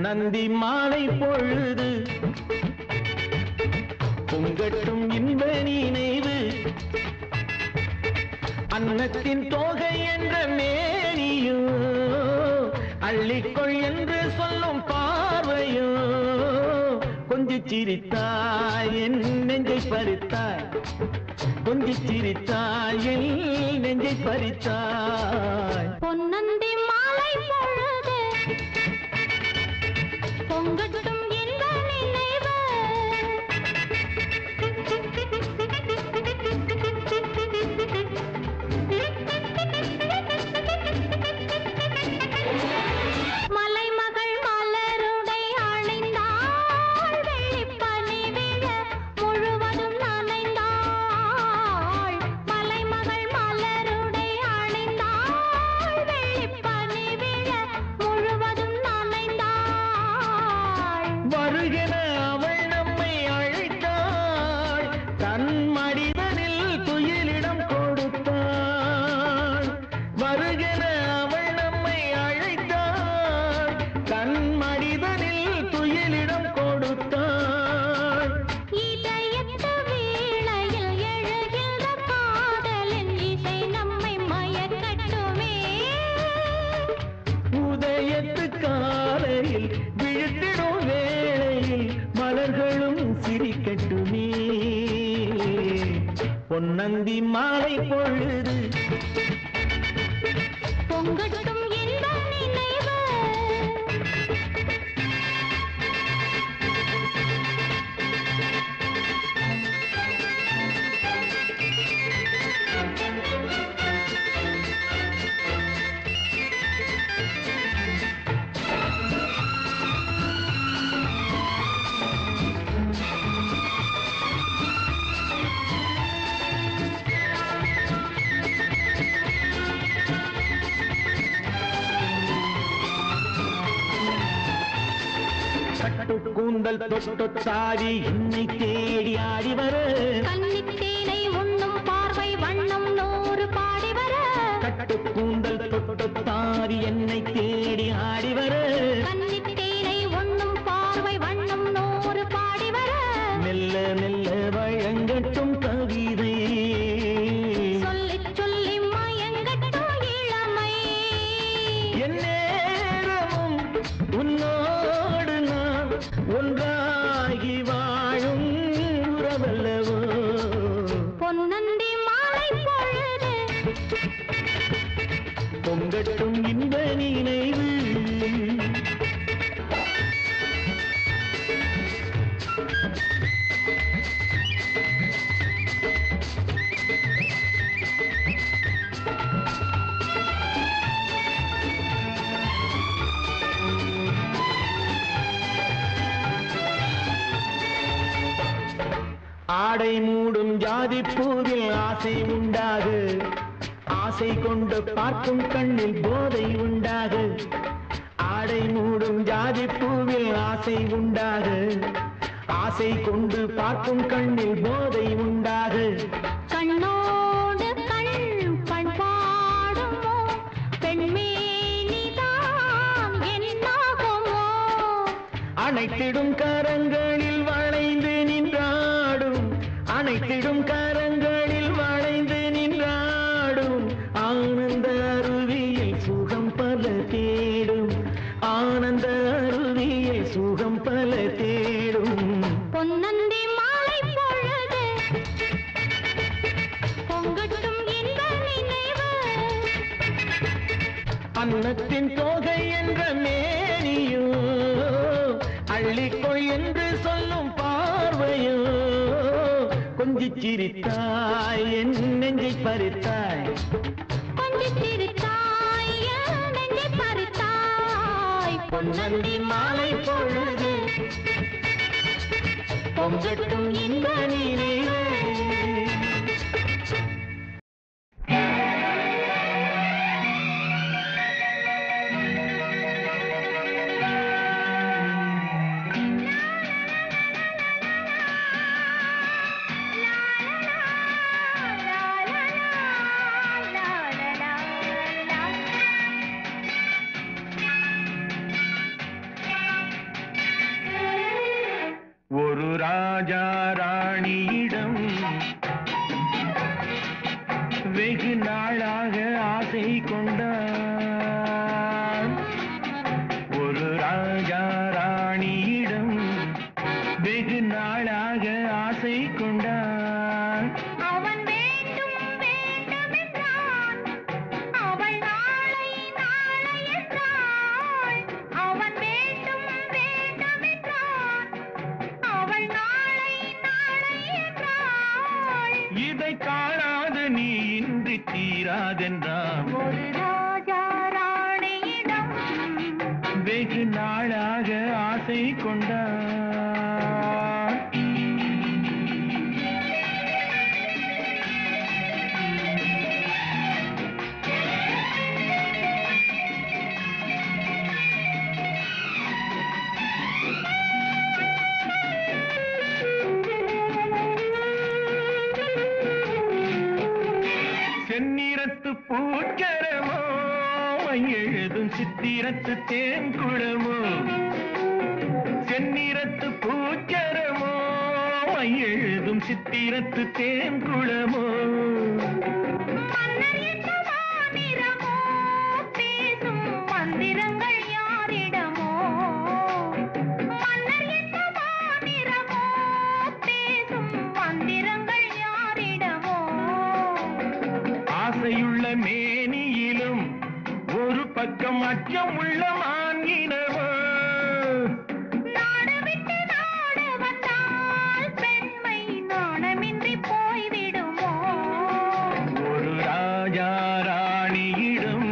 பொன்னந்தி மாலை பொழுது பொங்கட்டும் இன்ப நினைவு அன்னத்தின் தோகை என்ற மேனியோ அள்ளிக்கொள் என்று சொல்லும் பார்வையோ கொஞ்சி சிரித்தாய் என் நெஞ்சை பறித்தாய் கொஞ்சி சிரித்தாய் என் நெஞ்சை பறித்தாய் பொன்னந்தி மாலை பொழுது பொங்கட்டும் இன்ப நினைவு மலைமகள் மலருடை அணிந்தாள் வெள்ளிப்பனி விழ முழுவதும் நனைந்தாள் மலைமகள் மலருடை அணிந்தாள் வெள்ளிப்பனி விழ முழுவதும் நனைந்தாள் வருகிற அவள் நம்மை அழைத்தாள் தன் மடிதனில் துயிலிடம் கொடுத்தாள் வருகிற அவள் நம்மை அழைத்தாள் தன் மடிதனில் துயிலிடம் கொடுத்தாள் இதயத்து வீணையில் எழுகின்ற காதலின் இசை நம்மை மயக்கட்டுமே உதயத்து காலையில் விழுத்திடும் வேளையில் மலர்களும் சிரிக்கட்டுமே பொன்னந்தி மாலை பொழுது பொங்கட்டும் இன்ப நினைவு கட்டு கூந்தல் தொட்டு சாடி என்னை தேடி ஆடி வர கன்னித்தேனை உண்ணும் பார்வை வண்ணம் நூறு பாடி வர கட்டு கூந்தல் தொட்டு சாடி என்னை தேடி ஆடி வர கன்னித்தேனை உண்ணும் பார்வை வண்ணம் நூறு பாடி வர மெல்ல மெல்ல வழங்கட்டும் கவிதை சொல்லி சொல்லி மயங்கட்டும் இளமை என் நேரமும் உன்னோடு நான் ஒன்றாகி வாழும் உறவல்லவோ பொன்னந்தி மாலை பொழுது பொங்கட்டும் இன்ப நினைவு ஆடை மூடும் ஜாதி பூவில் ஆசை உண்டாகு ஆசை கொண்டு பார்க்கும் கண்ணில் போதை உண்டாகு ஆடை மூடும் ஜாதி பூவில் ஆசை உண்டாகு ஆசை கொண்டு பார்க்கும் கண்ணில் போதை உண்டாகு கண்ணோடு கண் பண்பாடுமோ பெண்மேனிதான் என்னாகுமோ அணைத்திடும் கரங்களில் வளைந்து நின்றாடும் அணைத்திடும் கரங்களில் வளைந்து நின்றாடும் ஆனந்த அருவியில் சுகம் பல தேடும் ஆனந்த அருவியில் சுகம் பல தேடும் பொன்னந்தி மாலை பொழுது பொங்கட்டும் இன்ப நினைவு அன்னத்தின் தோகை என்ற மேனியோ அள்ளிக்கொள் என்று சொல்லும் பார்வையோ கொஞ்சி சிரித்தாய் என் நெஞ்சை பறித்தாய் கொஞ்சம் சிரித்தாய் என் நெஞ்சை பறித்தாய் பொன்னந்தி மாலை பொழுது பொங்கட்டும் இன்ப நினைவு ராஜா ராணியிடம் வெகு நாளாக ஆசை கொண்டான் ஒரு ராஜா ராணியிடம் வெகு நாளாக ஆசை கொண்டான் அவன் வேண்டும் வேண்டும் என்றான் அவள் நாளை நாளை என்றாள் அவன் வேண்டும் வேண்டும் என்றான் அவள் நாளை நாளை என்றாள் இதை காணாது நீ இன்றி தீராதென்றான் ஒரு ராஜா ராணியிடம் வெகு நாளாக ஆசை கொண்டான் செந்நிறத்து பூச்சரமோ எழுதும் சித்திரத்து தேன்குளமோ செந்நிறத்து பூச்சரமோ எழுதும் சித்திரத்து தேன்குளமோ மன்னர் என்ன மாநிறமோ பேசும் மந்திரங்கள் யாரிடமோ மன்னர் என்ன மாநிறமோ பேசும் மந்திரங்கள் யாரிடமோ ஆசையுள்ள மேனியிலும் ஒரு பக்கம் அச்சம் உள்ள மான்கினவோ நாடு விட்டு நாடு வந்தால் பெண்மை நாணமின்றி போய்விடுமோ ஒரு ராஜா ராணியிடம்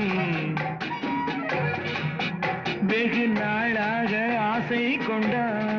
வெகு நாளாக ஆசை கொண்டார்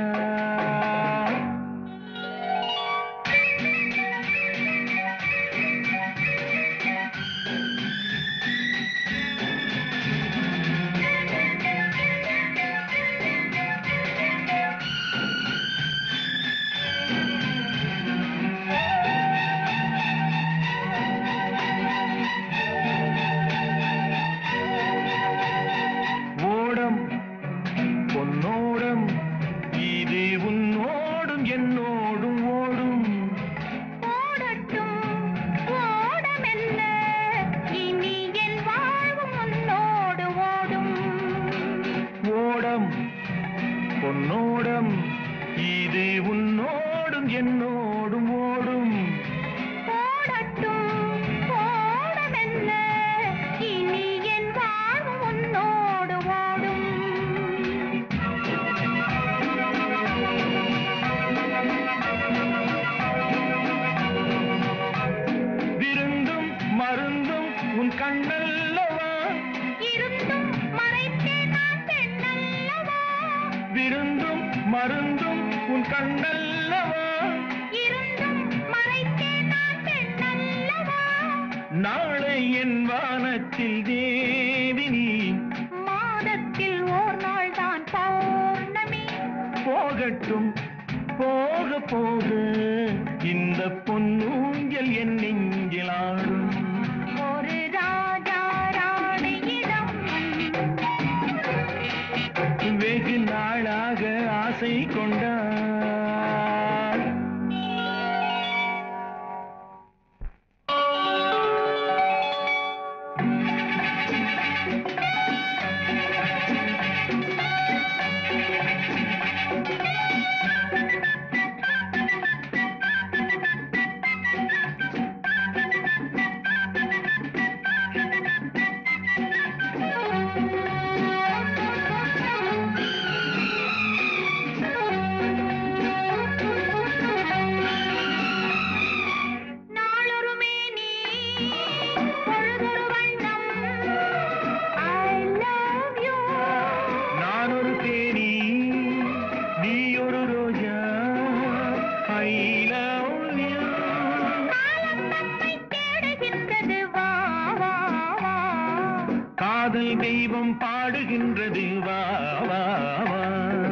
ஓடம் பொன்னோடம் இது உன்னோடும் என்னோடும் ஓடும் ஓடட்டும் ஓடமெல்ல இனி என் வாழ்வும் உன்னோடு ஓடும் ஓடம் பொன்னோடம் இது உன்னோடும் என்னோடும் ஓடும் ஓடட்டும் ஓடமெல்ல இனி என் வாழ்வும் உன்னோடு ஓடும் விருந்தும் மருந்தும் உன் கண்ணல்லவா இருந்தும் மறைத்தே நான் பெண்ணல்லவா விருந்தும் மருந்தும் உன் கண்ணல்லவா இருந்தும் மறைத்தே நான் பெண்ணல்லவா நாளை என் வானத்தில் தேவினி மாதத்தில் ஓர் நாள் தான் பௌர்ணமி போகட்டும் போக போக இந்த பொன்னூஞ்சல் என் நெஞ்சில் ஆடும் ஒரு ராஜா ராணியிடம் வெகு நாளாக ஆசை கொண்டார் நாளொரு மேனி பொழுதொரு வண்ணம் ஐ லவ் யூ நான் ஒரு தேனி நீ ஒரு ரோஜா ஐ லவ் யூ காலம் நம்மை தேடுகின்றது வா வா வா காதல் தெய்வம் பாடுகின்றது வா வா வா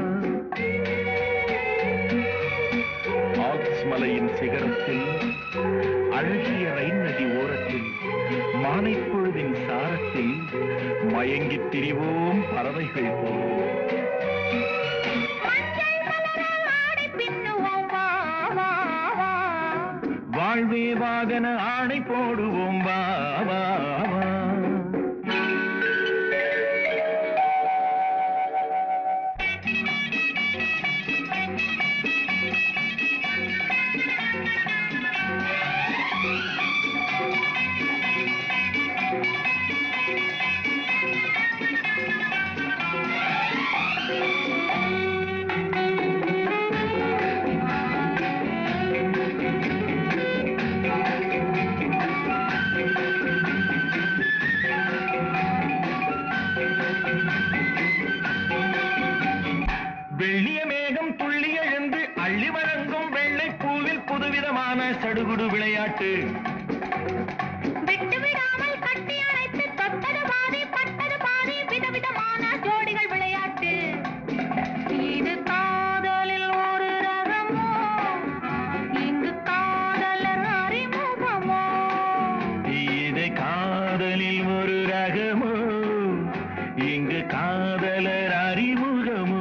ஆல்ப்ஸ் மலையின் சிகரத்தில் அழகிய ரைன் நதி ஓரத்தில் மாலைப் பொழுதின் சாரத்தில் மயங்கித் திரிவோம் பறவைகள் போல் மஞ்சள் மலர ஆடை பின்னுவோம் வா வாழ்வே வாகன ஆணை போடுவோம் வா வா வா வெள்ளிய மேகம் துள்ளி எழுந்து அள்ளி வழங்கும் வெள்ளை பூவில் புதுவிதமான சடுகுடு விளையாட்டு விட்டு விடாமல் கட்டி அணைத்து தொட்டது பாதி பட்டது பாதி விதவிதமான ஜோடிகள் விளையாட்டு இது காதலில் ஒரு ரகமோ இங்கு காதலர் அறிமுகமோ இது காதலில் ஒரு ரகமோ இங்கு காதலர் அறிமுகமோ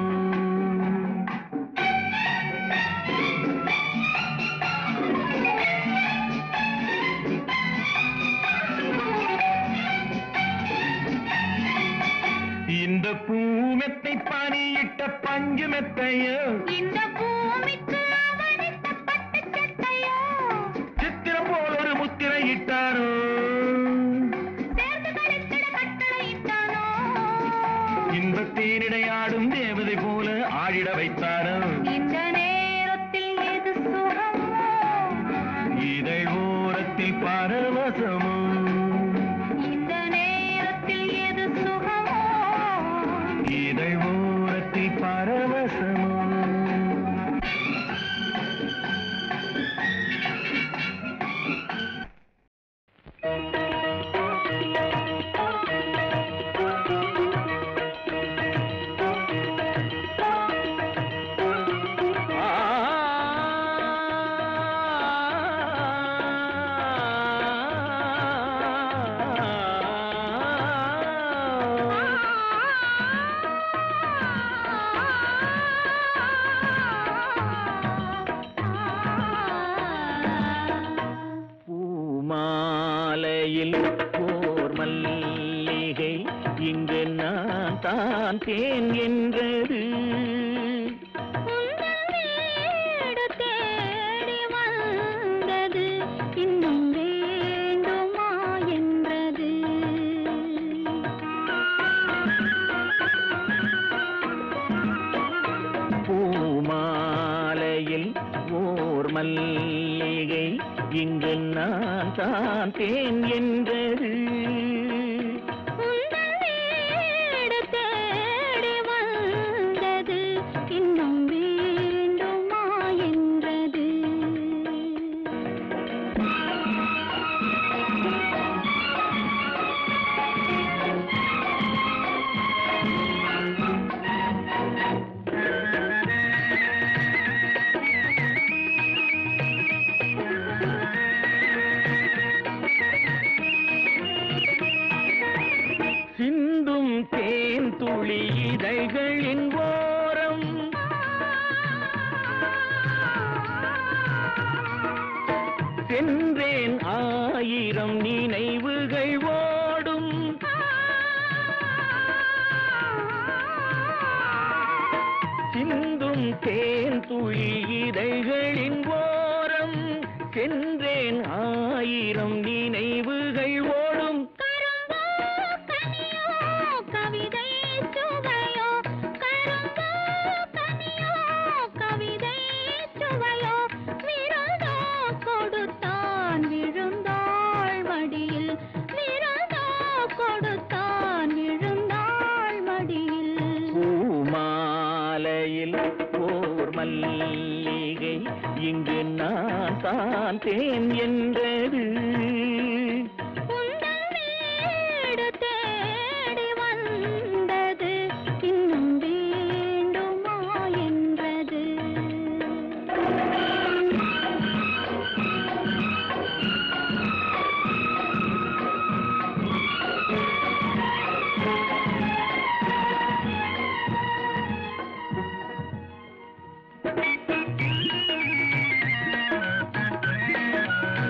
இந்த பூமெத்தை பனியிட்ட பஞ்சு மெத்தையோ இந்த பூமிக்கு அவனித்த பட்டு சட்டையோ சித்திரம் போல் ஒரு முத்திரை இட்டாரோ சேர்ந்து கழித்திட கட்டளையிட்டானோ இந்த தேனிடையாடும் தேவதை போல ஆடிட வைத்தாரோ இந்த நேரத்தில் எது சுகமோ இதழ் ஓரத்தில் பரவசமோ இந்த நேரத்தில் எது சுகமோ இதழ் ஓரத்தில் பரவசமோ பூமாலையில் போர் மல்லிகை இங்கு நான் தான் தேன் என்றது உந்தன் வீடு தேடி வந்தது இன்னும் வேண்டுமா என்றது பூமாலையில் ஓர் மல்லிகை இங்கு நான் தான் தேன் என்றது உந்தன் வீடு தேடி வந்தது இன்னும் வேண்டுமா என்றது சிந்தும் தேன் துளி இதழ்களின் ஓரம் சென்றேன் ஆயிரம் நினைவுகள் ஓடும் சிந்தும் தேன் துளி இதழ்களின் ஓரம் சென்றேன் ஆயிரம் நினைவுகள் ஓடும் கரும்போ கனியோ கவிதை சுவையோ கரும்போ கனியோ கவிதை சுவையோ விருந்தோ கொடுத்தான் விழுந்தாள் மடியில் விருந்தோ கொடுத்தான் விழுந்தாள் மடியில் பூமாலையில் ஓர் மல்லிகை இங்கு நான் தான் தேன் என்றது உந்தன் வீடு தேடி வந்தது இன்னும் வேண்டுமா என்றது ஆ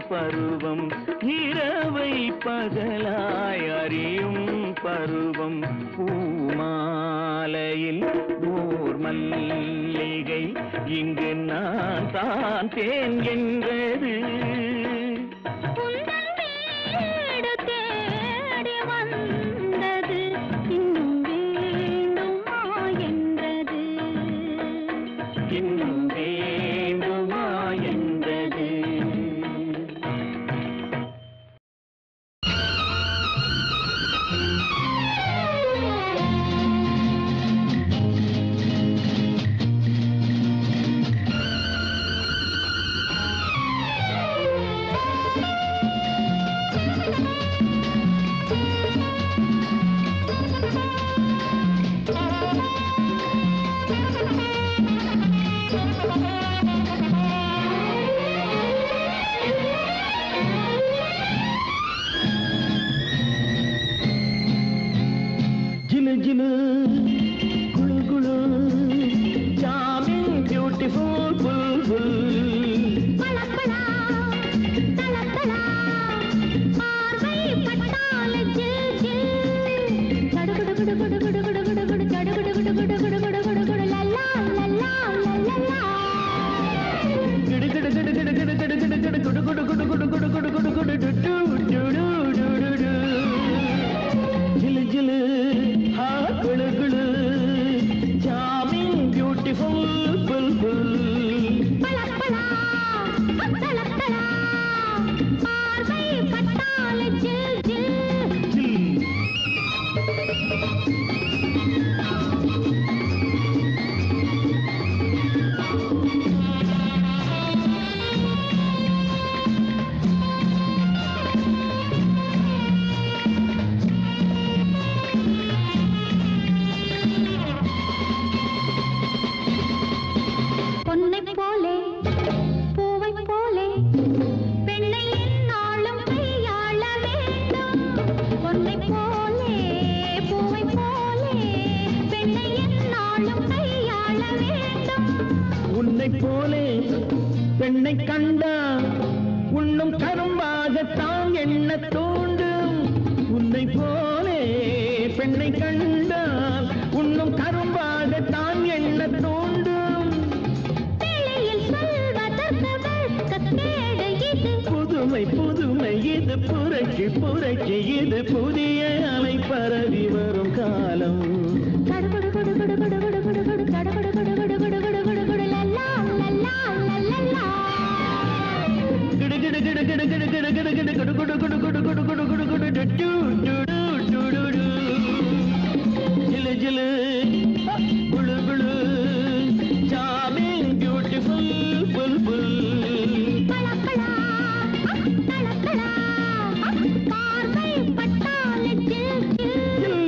பருவம் இரவை பகலாய் அறியும் பருவம் பூமாலையில் ஓர் மல்லிகை இங்கு நான் தான் தேன் என்றது உந்தன் வீடு தேடி வந்தது இன்னும் வேண்டுமா என்றது இன்னும் வேண்டுமா என்றது ஜிலு ஜிலு குளு குளு ஜாமின் பியூட்டிஃபுல் புல் புல் பளபளா, தளதளா, பார்வை பட்டால ஜில் ஜில். சடுகுடுகுடுகுடுகுடுகுடுகுடு, சடுகுடுகுடுகுடுகுடுகுடுகுடு, லல்லா, லல்லா, லல்லல்லா. கிடு கிடு கிடு கிடு கிடு கிடு கிடு கிடு குடு குடு குடு குடு குடு குடு குடு குடு டு டு டு டு டு டு டு. ஜிலு ஜிலு ஹா குளு குளு ஜாமின் பியூட்டிஃபுல் புல் புல் பளபளா, தளதளா, பார்வை பட்டால ஜில் ஜில். ஜில். பொன்னைப் போலே பூவைப் போலே பெண்ணை எந்நாளும் கையாள வேண்டும் பொன்னைப் போலே பூவைப் போலே பெண்ணை எந்நாளும் கையாள வேண்டும் உன்னை போலே பெண்ணை கண்டா உண்ணும் கரும்பாகத்தான் என்ன தோண்டும் உன்னை போலே பெண்ணை கண்டால் உண்ணும் கரும்பாகத்தான் என்ன தோண்டும் வேளையில் சொல்வதற்கு வெட்கக்கேடு இது புதுமை புதுமை இது புரட்சி புரட்சி இது புதிய அலை பரவி வரும் காலம் கடுகுடு குடு குடு குடு குடு குடு குடு கடுகுடு குடு குடு குடு குடு குடு குடு லல்லா லல்லா லல்லல்லா கிடு கிடு கிடு கிடு கிடு கிடு கிடு கிடு குடு குடு குடு குடு குடு குடு குடு குடு டு டு டு டு டு டு டு. ஜிலு ஜிலு குளு குளு ஜாமின் பியூட்டிஃபுல் புல் புல் பளபளா, தளதளா, பார்வை பட்டால ஜில் ஜில்.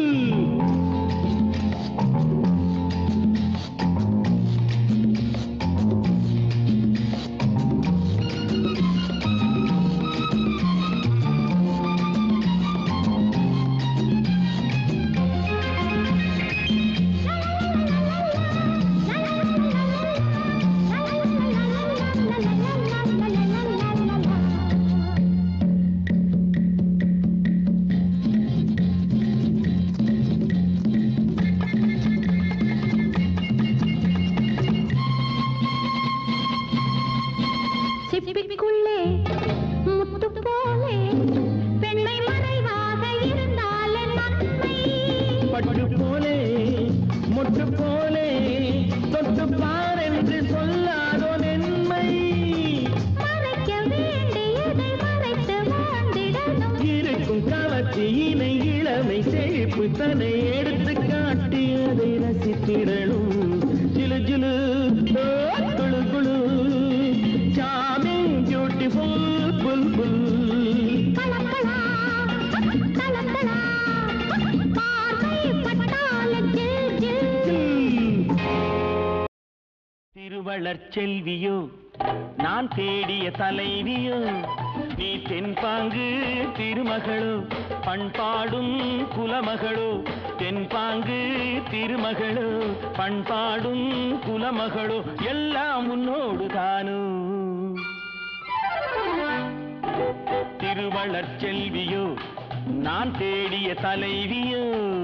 சிப்பிக்குள்ளே முத்து போலே பெண்மை மறைவாக இருந்தாலே நன்மை பட்டு போலே முட்டு போலே தொட்டு பார் என்று சொல்லாதோ நன்மை மறைக்க வேண்டியதை மறைத்து வாழ்ந்திடணும் இருக்கும் கவர்ச்சியினை இளமை செழிப்பு தன்னை எடுத்து காட்டி அதை ரசித்திடணும் ஜிலு ஜிலு ஓ, குளு குளு சாமிங் பியூட்டிஃபுல் புல் புல் கலக்கலா கலக்கலா பார்வை பட்டால ஜில் ஜில் திருவளர் செல்வியோ நான் தேடிய தலைவியோ நீ தென்பாங்கு திருமகளோ பண்பாடும் குலமகளோ தென்பாங்கு திருமகளோ பண்பாடும் குலமகளோ எல்லாம் உன்னோடு தானோ திருவளர் செல்வியோ நான் தேடிய தலைவியோ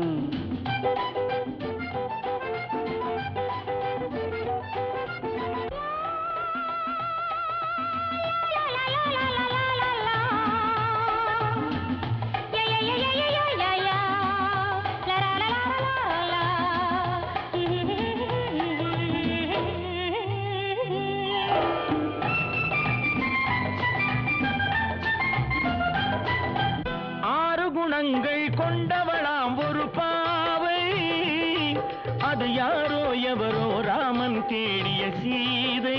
ஆறு குணங்கள் கொண்டவளாம் ஒரு பாவை அது யாரோ எவரோ ராமன் தேடிய சீதை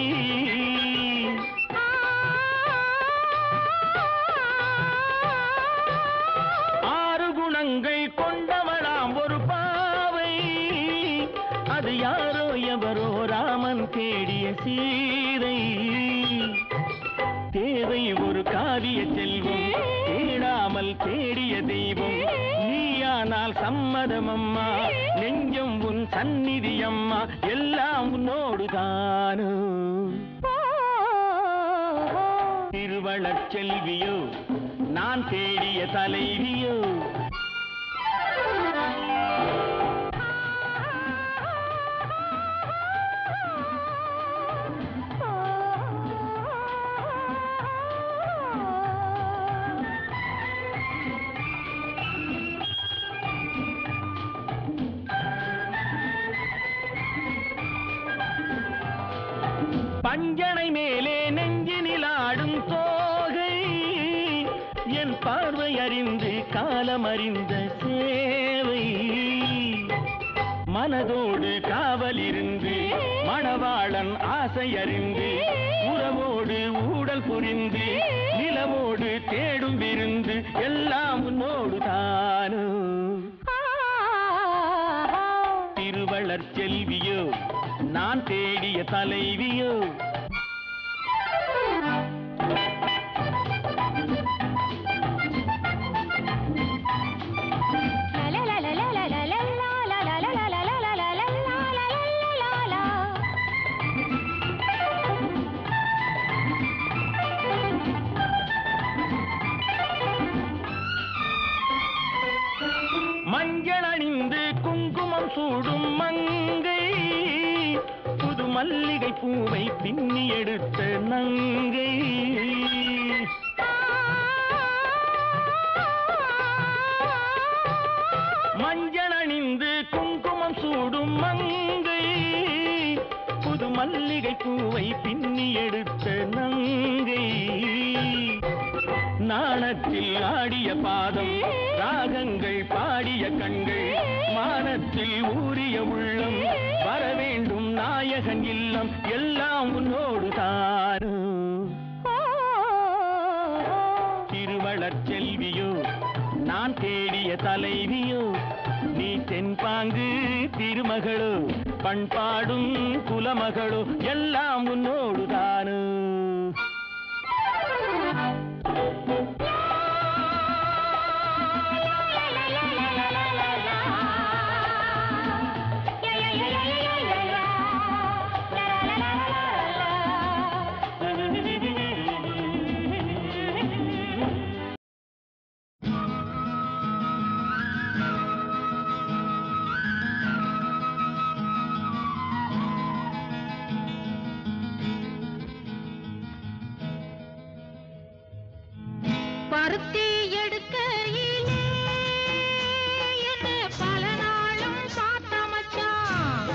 ஆறு குணங்கள் கொண்டவளாம் ஒரு பாவை அது யாரோ எவரோ ராமன் தேடிய சீதை தேவை ஒரு காவிய செல்வம் தேடாமல் தேடிய தெய்வம் நீயானால் சம்மதம் அம்மா நெஞ்சம் உன் சந்நிதி அம்மா எல்லாம் உன்னோடு தானோ திருவளர் செல்வியோ நான் தேடிய தலைவியோ பஞ்சனை மேலே நெஞ்சினில் ஆடும் தோகை என் பார்வை அறிந்து காலம் அறிந்த சேவை மனதோடு காவல் இருந்து மணவாளன் ஆசை அறிந்து உறவோடு ஊடல் புரிந்து நிலவோடு தேடும் விருந்து எல்லாம் உன்னோடு தானோ திருவளர் செல்வியோ நான் தேடிய தலைவியோ மஞ்சள் அணிந்து குங்குமம் சூடும் மங்கை புது மல்லிகை பூவை பின்னி எடுத்த நங்கை மஞ்சள் அணிந்து குங்குமம் சூடும் மங்கை புது மல்லிகை பூவை பின்னி எடுத்த நங்கை நாணத்தில் ஆடிய பாதம் ராகங்கள் பாடிய கண்கள் மானத்தில் ஊறிய உள்ளம் வர வேண்டும் நாயகன் இல்லம் எல்லாம் உன்னோடு தானோ திருவளர் செல்வியோ நான் தேடிய தலைவியோ நீ தென்பாங்கு திருமகளோ பண்பாடும் குலமகளோ எல்லாம் உன்னோடு தானோ பருத்தி எடுக்கையிலே என்ன பல நாளும் பார்த்த மச்சான்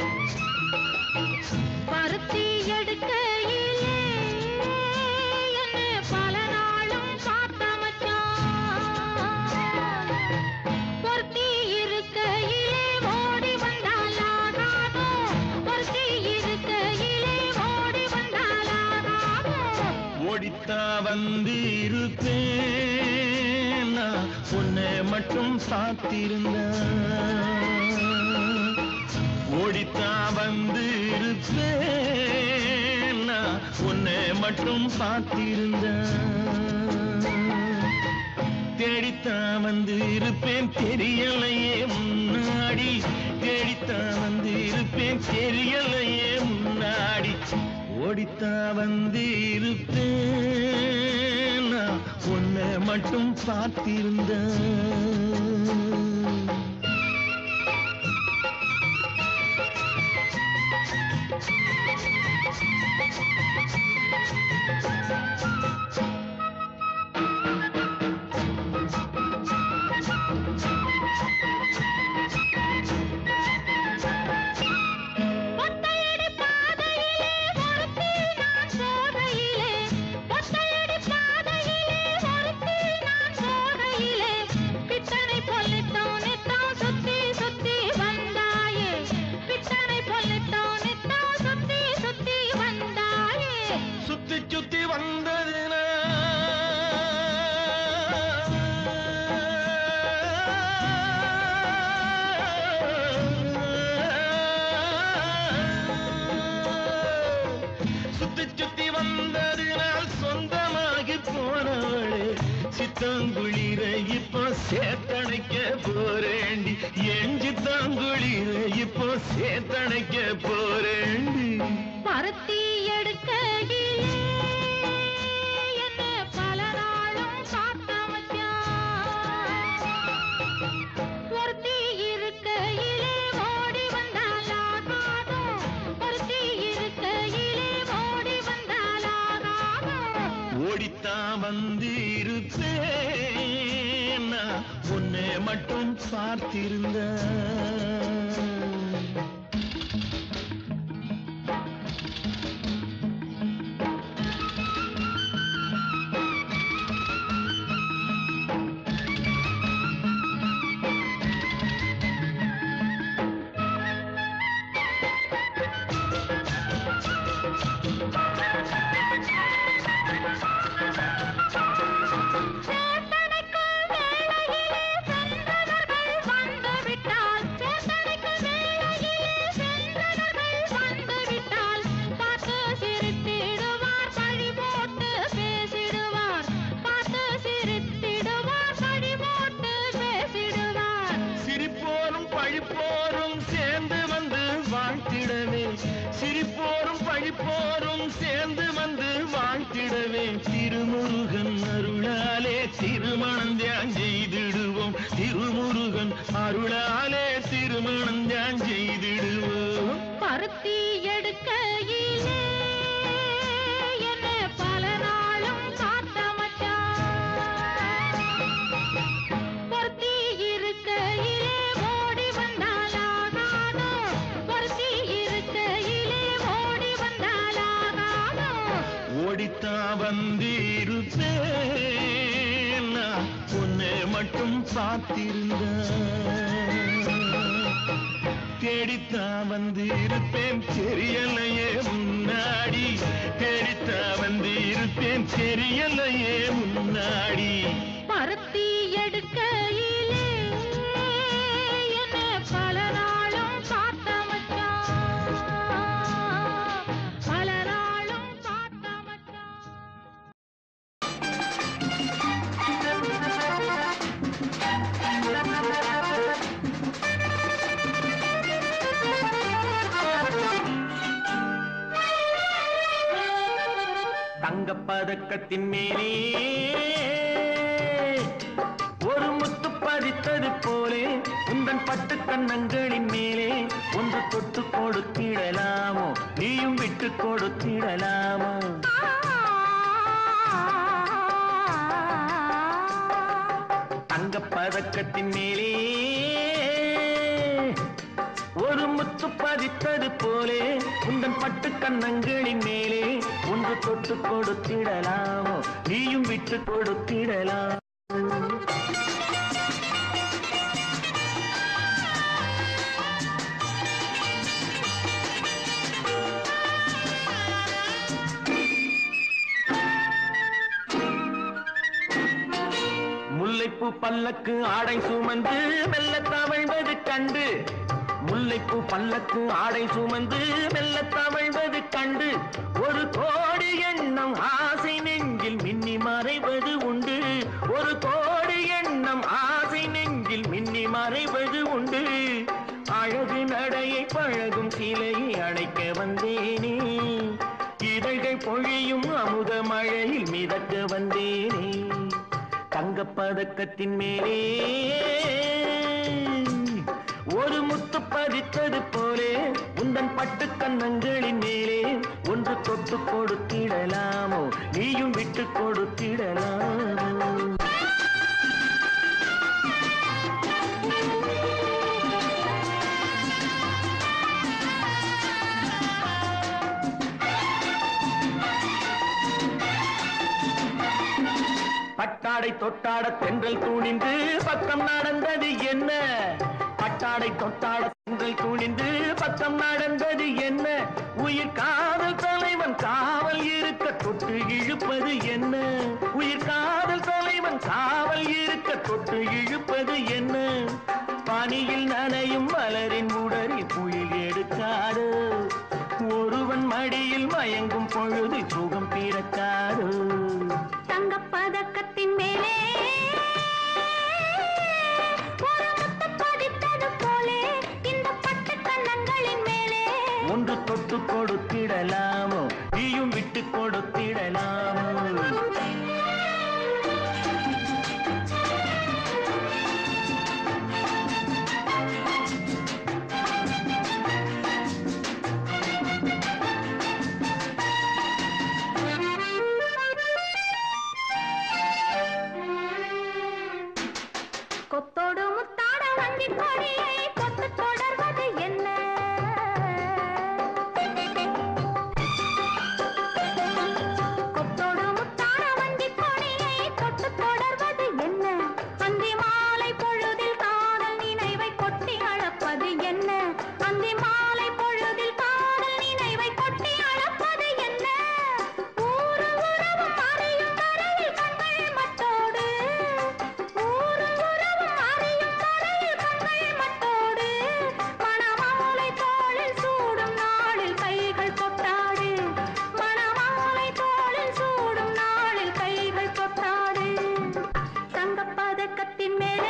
பருத்தி எடுக்கையிலே என்ன பல நாளும் பார்த்த மச்சான் பொருத்தி இருக்கையிலே ஓடி வந்தாலாகாதோ பொருத்தி இருக்கையிலே ஓடி வந்தாலாகாதோ ஓடித்தா வந்து இருப்பேன் நான் உன்னை மட்டும் சாத்திருந்த ஓடித்தா வந்து இருப்பேன் நான் உன்னை மட்டும் பார்த்திருந்த தேடித்தான் வந்து இருப்பேன் தெரியலையே முன்னாடி தேடித்தான் வந்து இருப்பேன் தெரியலையே முன்னாடி ஓடித்தான் வந்து இருப்பேன் நான் உன்னை மட்டும் பார்த்திருந்தேன் ஒத்தையடி பாதையிலே ஒருத்தி நான் போகையிலே ஒத்தையடி பாதையிலே ஒருத்தி நான் போகையிலே பித்தனை பொல்லிட்டோம் நித்தம் சுத்தி சுத்தி வந்தாயே பித்தனை பொல்லிட்டோம் நித்தம் சுத்தி சுத்தி வந்தாயே சுத்தி சுத்தி வந்ததுனா சுத்தி சுத்தி வந்ததினால் சொந்தமாகி போனவளே சித்தாங்குளிர இப்போ சேத்தணைக்க போறேண்டி என் சித்தாங்குளிர இப்போ சேத்தணைக்க போறேண்டி பருத்தி எடுக்கையிலே என்ன பல நாளும் காத்த மச்சான் ஒருத்தி இருக்கையிலே ஓடி வந்தாலாகாதும் ஒருத்தி இருக்கையிலே ஓடி வந்தாலாகாதும் ஓடித்தான் வந்திருப்பேன் நான் உன்னை மட்டும் பார்த்திருந்தேன் சேத்தனைக்குள் வேளையிலே சென்றவர்கள் வந்துவிட்டால் சேத்தனைக்குள் வேளையிலே சென்றவர்கள் வந்துவிட்டால் பார்த்து சிரித்திடுவார் பழி போட்டு பேசிடுவார் பார்த்து சிரித்திடுவார் பழி போட்டு பேசிடுவார் சிரிப்போரும் பழிப்போரும் சேர்ந்து வந்து வாழ்த்திடவே சிரிப்போரும் பழிப்போரும் சேர்ந்து வந்து வாழ்த்திடவே திருமுருகன் அருளாலே திருமணம் தியான் செய்திடுவோம் திருமுருகன் அருளாலே திருமணம் தியான் செய்திடுவோம் பருத்தி எடுக்கையிலே என்ன பல நாளும் காத்த மச்சான் பொருத்தி இருக்கையிலே ஓடி வந்தாலாகாதோ பொருத்தி இருக்கையிலே ஓடி வந்தாலாகாதோ ஓடித்தான் வந்திருப்பேன் நான் உன்னை மட்டும் பார்த்திருந்தேன் தேடித்தான் வந்திருப்பேன் தெரியலையே முன்னாடி தேடித்தான் வந்திருப்பேன் தெரியலையே முன்னாடி பருத்தி எடுக்கையிலே என்ன பல நாளும் காத்த மச்சான் பல நாளும் காத்த மச்சான் தங்கப்பதக்கத்தின் மேலே ஒரு முத்து பதித்தது போலே உந்தன் பட்டு கண்ணங்களின் மேலே ஒன்று தொட்டு கொடுத்திடலாமோ நீயும் விட்டு கொடுத்திடலாமோ தங்கப்பதக்கத்தின் மேலே ஒரு முத்து பதித்தது போலே உந்தன் பட்டு கண்ணங்களின் மேலே ஒன்று தொட்டு கொடுத்திடலாமோ நீயும் விட்டு கொடுத்திடலாம் முல்லைப்பூ பல்லக்கு ஆடை சுமந்து மெல்ல தவழ்வது கண்டு முல்லைப்பூ பல்லக்கு ஆடை சுமந்து மெல்ல தவழ்வது கண்டு ஒரு கோடி எண்ணம் ஆசை நெஞ்சில் மின்னி மறைவது உண்டு ஒரு கோடி எண்ணம் ஆசை நெஞ்சில் மின்னி மறைவது உண்டு அழகு நடையை பழகும் சிலையை அழைக்க வந்தேனே இதழ்கள் பொழியும் அமுத மழையில் மிதக்க வந்தேனே பதக்கத்தின் மேலே ஒரு முத்து பதித்தது போலே உந்தன் பட்டு கன்னங்களின் மேலே ஒன்று தொட்டு கொடுத்திடலாமோ நீயும் விட்டு கொடுத்திடலாமோ பட்டாடை தொட்டாட தென்றல் துணிந்து பக்கம் நடந்தது என்ன பட்டாடை தொட்டாட தென்றல் துணிந்து பக்கம் நடந்தது என்ன உயிர் காதல் தலைவன் காவல் இருக்க தொட்டு இழுப்பது என்ன உயிர் காதல் தலைவன் காவல் இருக்க தொட்டு இழுப்பது என்ன பனியில் நனையும் மலரின் உடலில் புயல் எடுக்காது ஒருவன் மடியில் மயங்கும் பொழுது சுகம் பிறக்காது தங்கப் பதக்கத்தின் மேலே ஒரு முத்து பதித்தது போலே இந்த பட்டு கன்னங்களின் மேலே ஒன்று தொட்டு கொடுத்திடலாமோ நீயும் விட்டு கொடுத்திடலாமோ கொத்தோடு முத்தாட வங்கி கொடியை தொட்டு தொடர்வது என்ன கொத்தோடு முத்தாட வங்கி கொடியை தொட்டு தொடர்வது என்ன அந்தி மாலை பொழுதில் காதல் நினைவை கொட்டி அளப்பது என்ன அந்தி மாலை பொழுதில் காதல் நினைவை கொட்டி அளப்பது என்ன ஊரு உறவும் அறியும் வரையில் கண்கள் மட்டோடு ஊரு உறவும் அறியும் வரையில் கண்கள் மட்டோடு மணமாலை தோளில் சூடும் நாளில் கைகள் தொட்டாடு மணமாலை தோளில் சூடும் நாளில் கைகள் தொட்டாடு தங்கப் பதக்கத்தின் மேலே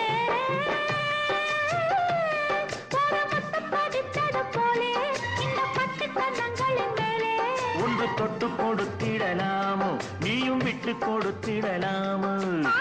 ஒரு முத்து பதித்தது போலே இந்த பட்டு கன்னங்களின் மேலே ஒன்று தொட்டு கொடுத்திடலாமோ நீயும் விட்டு கொடுத்திடலாமோ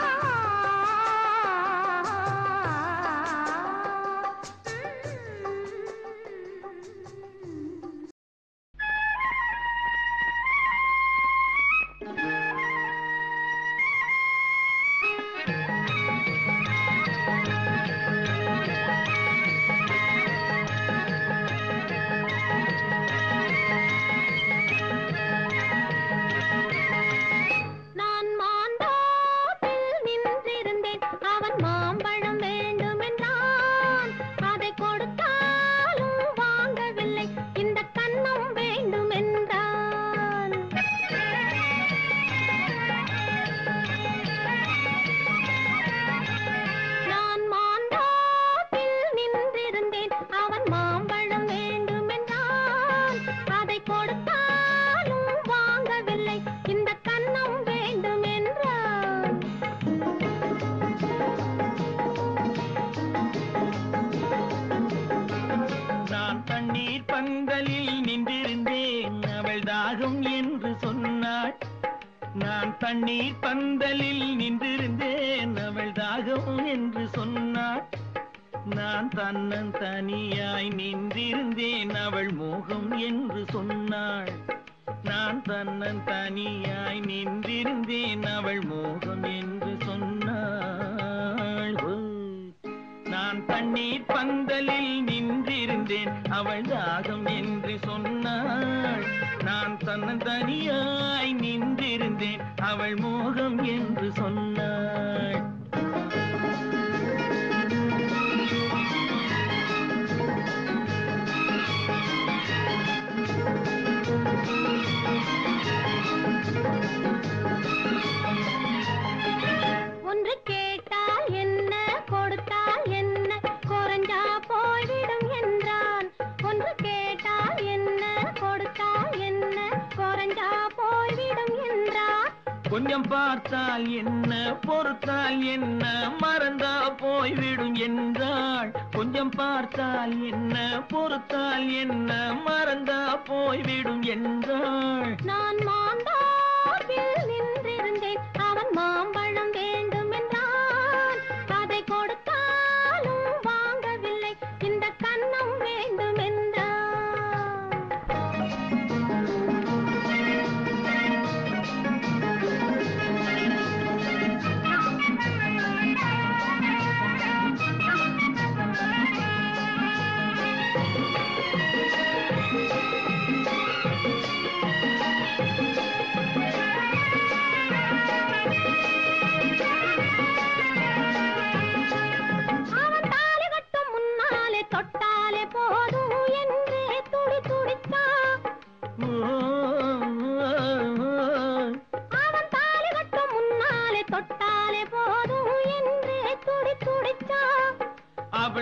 நான் மாந்தோப்பில் நின்றிருந்தேன் அவன் மாம்பழம் வேண்டுமென்றான் அதை கொடுத்தாலும் வாங்கவில்லை இந்த கன்னம் வேண்டுமென்றான் நான் மாந்தோப்பில் நின்றிருந்தேன் அவன் மாம்பழம் வேண்டுமென்றான் அதை கொடுத்தாலும் வாங்கவில்லை இந்த கன்னம் வேண்டுமென்றான் நான் தண்ணீர் பந்தலில் நின்றிருந்தேன் அவள் தாகம் என்று சொன்னாள் நான் தண்ணீர் பந்தலில் நின்றிருந்தேன் அவள் தாகம் என்று சொன்னாள் நான் தன்னன் தனியாய் நின்றிருந்தேன் அவள் மோகம் என்று சொன்னாள் நான் தன்னன் தனியாய் நின்றிருந்தேன் அவள் மோகம் என்று சொன்னாள் ஓ. நான் தண்ணீர் பந்தலில் நின்றிருந்தேன் அவள் தாகம் என்று சொன்னாள் நான் தன்னந்தனியாய் நின்றிருந்தேன் அவள் மோகம் என்று சொன்னாள் ஒன்று கேட்டால் என்ன கொடுத்தால் என்ன குறைஞ்சா போய்விடும் என்றான் ஒன்று கேட்டால் என்ன கொடுத்தால் என்ன குறைஞ்சா போய்விடும் என்றான் கொஞ்சம் பார்த்தால் என்ன பொறுத்தால் என்ன மறந்தா போய்விடும் என்றாள் கொஞ்சம் பார்த்தால் என்ன பொறுத்தால் என்ன மறந்தா போய்விடும் என்றாள் நான் மாந்தாப்பில் நின்றிருந்தேன் அவன் மாம்பழம் வேண்டும் என்றான்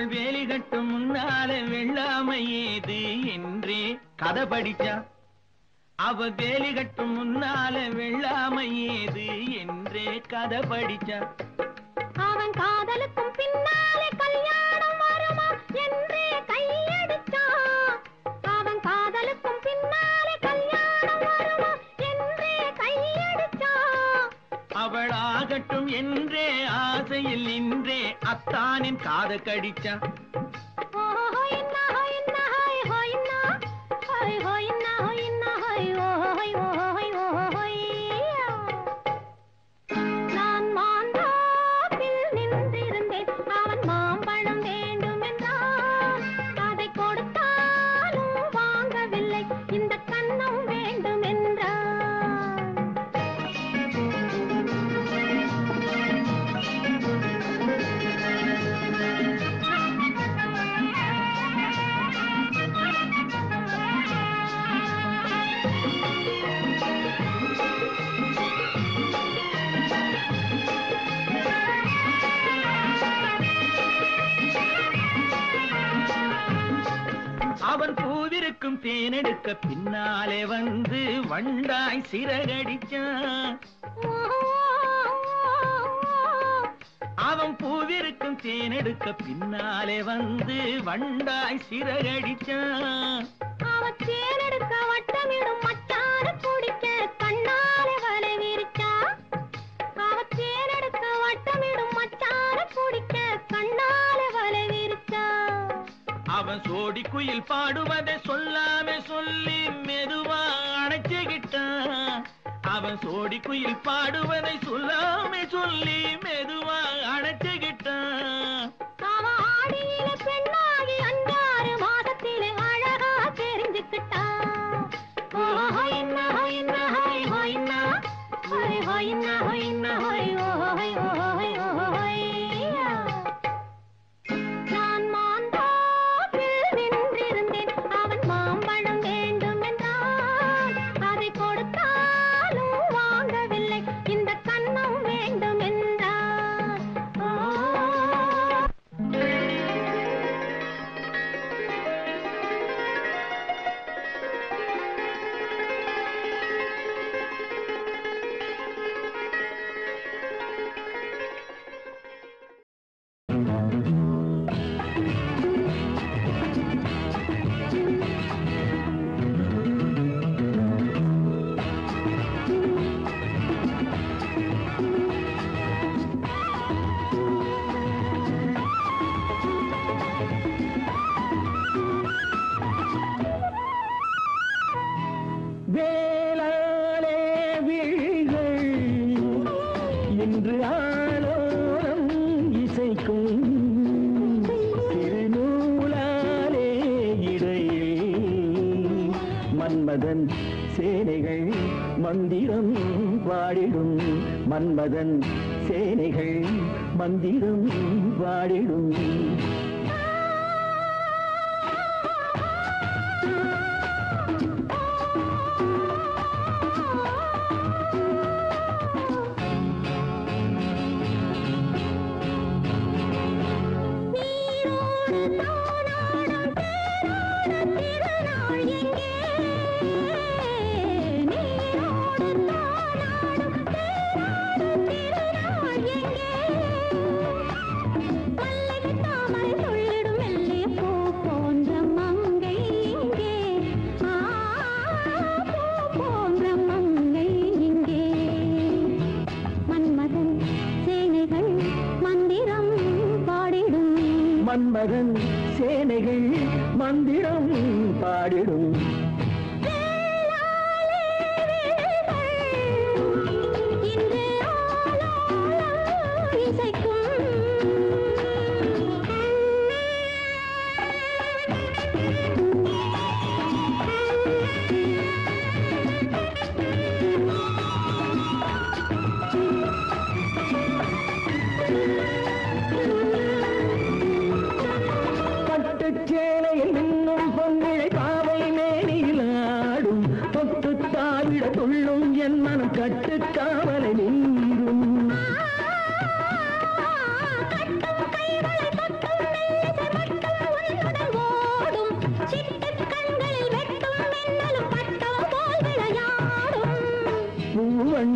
அவள் வேலி கட்டும் முன்னாலே வெள்ளாமை ஏது என்றே கதை படிச்சா அவ வேலி கட்டும் முன்னாலே வெள்ளாமை ஏது என்றே கதை படிச்சா அவன் காதலுக்கும் பின்னாலே கல்யாணம் வருமா என்றே கையடிச்சான் அவன் காதலுக்கும் பின்னாலே கல்யாணம் வருமா என்றே கையடிச்சான் அவள் ஆகட்டும் என்றே ஆசையில் நின்றே அத்தானின் காத கடிச்சா ஹோயின்னா ஹோயின்னா ஹோய் ஹோயின்னா ஹோய் ஹோயின்னா ஹோயின்னா ஹோய் ஓஹோய் ஓஹோய் ஓஹோய்யா நான் மாந்தாப்பில் நின்றிருந்தேன் அவன் மாம்பழம் வேண்டும் என்றான் அதை கொடுத்தாலும் வாங்கவில்லை இந்த கன்னம் வேண்டும் என்றான் அவன் பூவிருக்கும் தேனெடுக்க பின்னாலே வந்து வண்டாய் சிறகடிச்சான் அவன் பூவிருக்கும் தேனெடுக்க பின்னாலே வந்து வண்டாய் சிறகடிச்சான் அவன் தேனெடுக்க வட்டமிடும் மச்சான குடிக்க கண்ணாலே வலை விரிச்சா அவன் தேனெடுக்க வட்டமிடும் மச்சான குடிக்க கண்ணாலே வலை விரிச்சா அவன் சோடி குயில் பாடுவதை சொல்லாம சொல்லி மெதுவா அணைச்சுக்கிட்டான் அவன் சோடி குயில் பாடுவதை சொல்லாம சொல்லி மெதுவா அணைச்சுக்கிட்டான் அவன் ஆடியில பெண்ணாகி அஞ்சாறு மாதத்திலே அழகா தெரிஞ்சுக்கிட்டா ஹோயின்னா ஹோயின்னா ஹோய் ஹோயின்னா ஹோய் ஹோயின்னா ஹோயின்னா ஹோய் ஓஹோய் ஓஹோய் ஓஹோய்யா நான் மாந்தாப்பில் நின்றிருந்தேன் அவன் மாம்பழம் வேண்டும் என்றான் அதை கொடுத்தாலும் வாங்கவில்லை இந்த கன்னம் வேண்டும் என்றான் ஓ வேளாலே விழிகள் இன்று ஆலோரம் இசைக்கும் திருநூலாலே இடையில் மன்மதன் சேனைகள் மந்திரம் பாடிடும் மன்மதன் சேனைகள் மந்திரம் பாடிடும் நீரோடு தானாடும் தேரோடு திருநாள் எங்கே நீரோடு தானாடும் தேரோடு திருநாள் எங்கே மல்லிகை தாமரை சொல்லிடும் மெல்லிய பூ போன்ற மங்கை இங்கே ஆ பூ போன்ற மங்கை இங்கே மன்மதன் சேனைகள் மந்திரம் பாடிடும் மன்மதன் சேனைகள் மந்திரம் பாடிடும் வேளாளே வேள்கள் இன்று ஆலோலம் இசைக்கும் பட்டுச் சேலையில் இன்னும் பொங்கிழை பாவை மேனியிலாடும் தொட்டு தாவிட துள்ளும் என் மனம் கட்டு காவலை நீரும் கட்டும் கைகளை தொட்டும் மெல்லிசை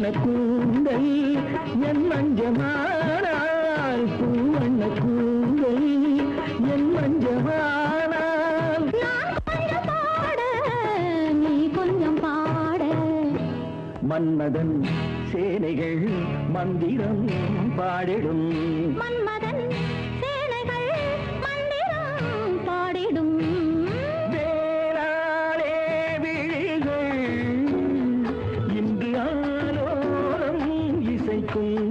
கூந்தல் என் மஞ்சமானால் பூவண்ண கூந்தல் என் மஞ்சமானால் நான் கொஞ்சம் பாட நீ கொஞ்சம் பாட மன்மதன் சேனைகள் மந்திரம் பாடிடும் மன்மதன் சேனைகள் மந்திரம் பாடிடும் வேளாளே விழிகள் இன்று ஆலோலம் இசைக்கும்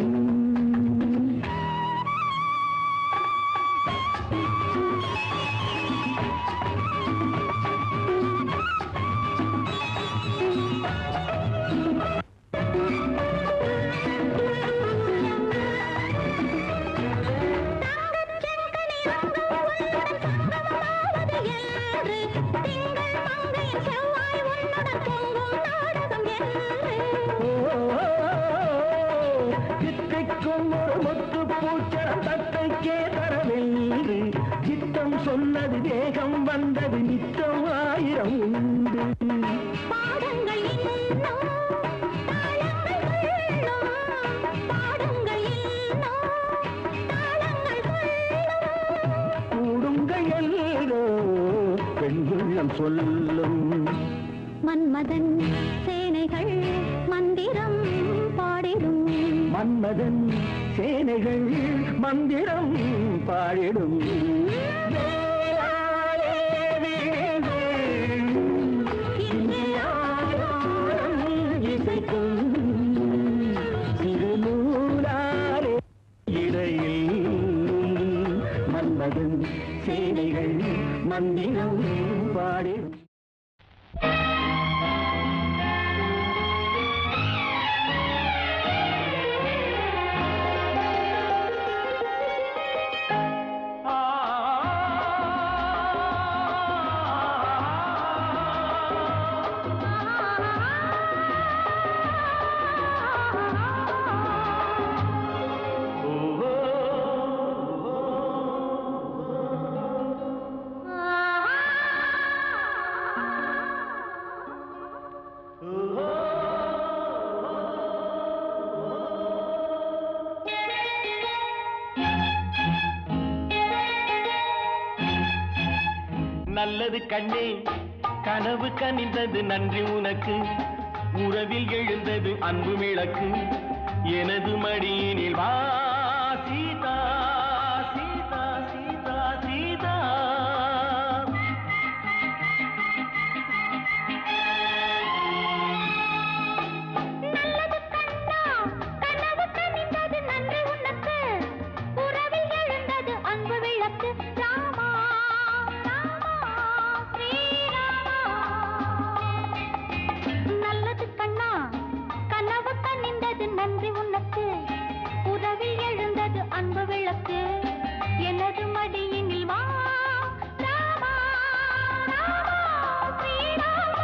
சித்திக்கும் ஒரு முத்து பூச்சரம் தத்தைக்கே தரவென்று சித்தம் சொன்னது வேகம் வந்தது நித்தம் ஆயிரம் உண்டு பாடங்கள் இன்னும் தாளங்கள் சொல்லும் பாடங்கள் இன்னும் தாளங்கள் சொல்லும் கூடுங்கள் எல்லோ பெண்குள்ளம் சொல்லும் மன்மதன் சேனைகள் மந்திரம் பாடிடும் மன்மதன் சேனைகள் மந்திரம் பாடிடும் வேளாளே வீடுகள் இன்று ஆலோலம் இசைக்கும் திருநூலாரே இடையில் மன்மதன் சேனைகள் மந்திரம் பாடிடும் நல்லது கண்ணே கனவு கனிந்தது நன்றி உனக்கு உறவில் எழுந்தது அன்பு விளக்கு எனது மடியினில் வா சீதா சீதா சீதா சீதா நல்லது கண்ணா கனவு கனிந்தது நன்றி உனக்கு உறவில் எழுந்தது அன்பு விளக்கு ராமா ராமா ஸ்ரீராமா நல்லது கண்ணா கனவு கனிந்தது நன்றி உனக்கு உறவில் எழுந்தது அன்பு விளக்கு எனது மடியினில் வா ராமா ராமா ஸ்ரீராமா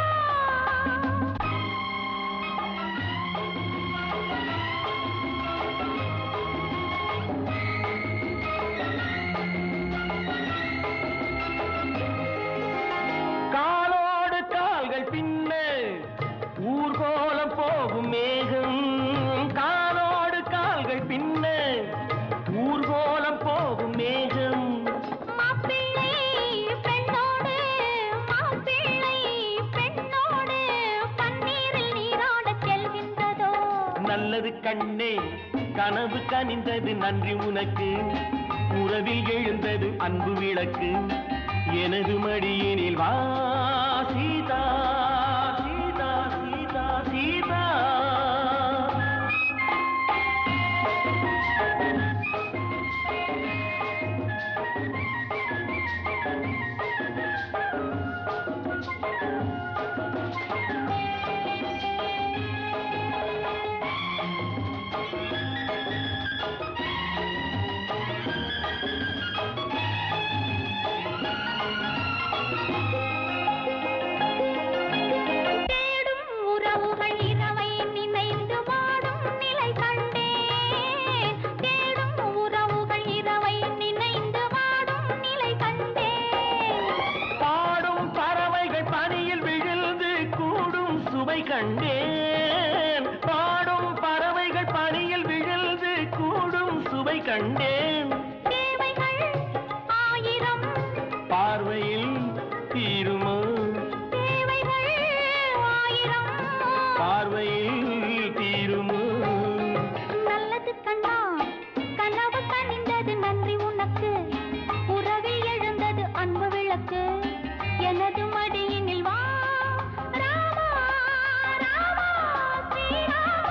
காலோடு கால்கள் பின்ன ஊர்கோலம் போகும் மேகம் காலோடு கால்கள் பின்ன ஊர்கோலம் போகும் மேகம் மாப்பிள்ளை பெண்ணோடு மாப்பிள்ளை பெண்ணோடு பன்னீரில் நீராடச் செல்கின்றதோ நல்லது கண்ணே கனவு கனிந்தது நன்றி உனக்கு உறவில் எழுந்தது அன்பு விளக்கு எனது மடியினில் வா சீதா சீதா சீதா சீதா தேடும் உறவுகள் இரவை நினைந்து வாடும் நிலை கண்டேன் தேடும் உறவுகள் இரவை நினைந்து வாடும் நிலை கண்டேன் பாடும் பறவைகள் பனியில் விழுந்து கூடும் சுவை கண்டேன் பாடும் கண்டேன் தேவைகள் ஆயிரம் பார்வையில் தீருமோ தேவைகள் ஆயிரம் பார்வையில் தீருமோ நல்லது கண்ணா கனவு கனிந்தது நன்றி உனக்கு உறவில் எழுந்தது அன்பு விளக்கு எனது மடியினில் வா ராமா ராமா ஸ்ரீராமா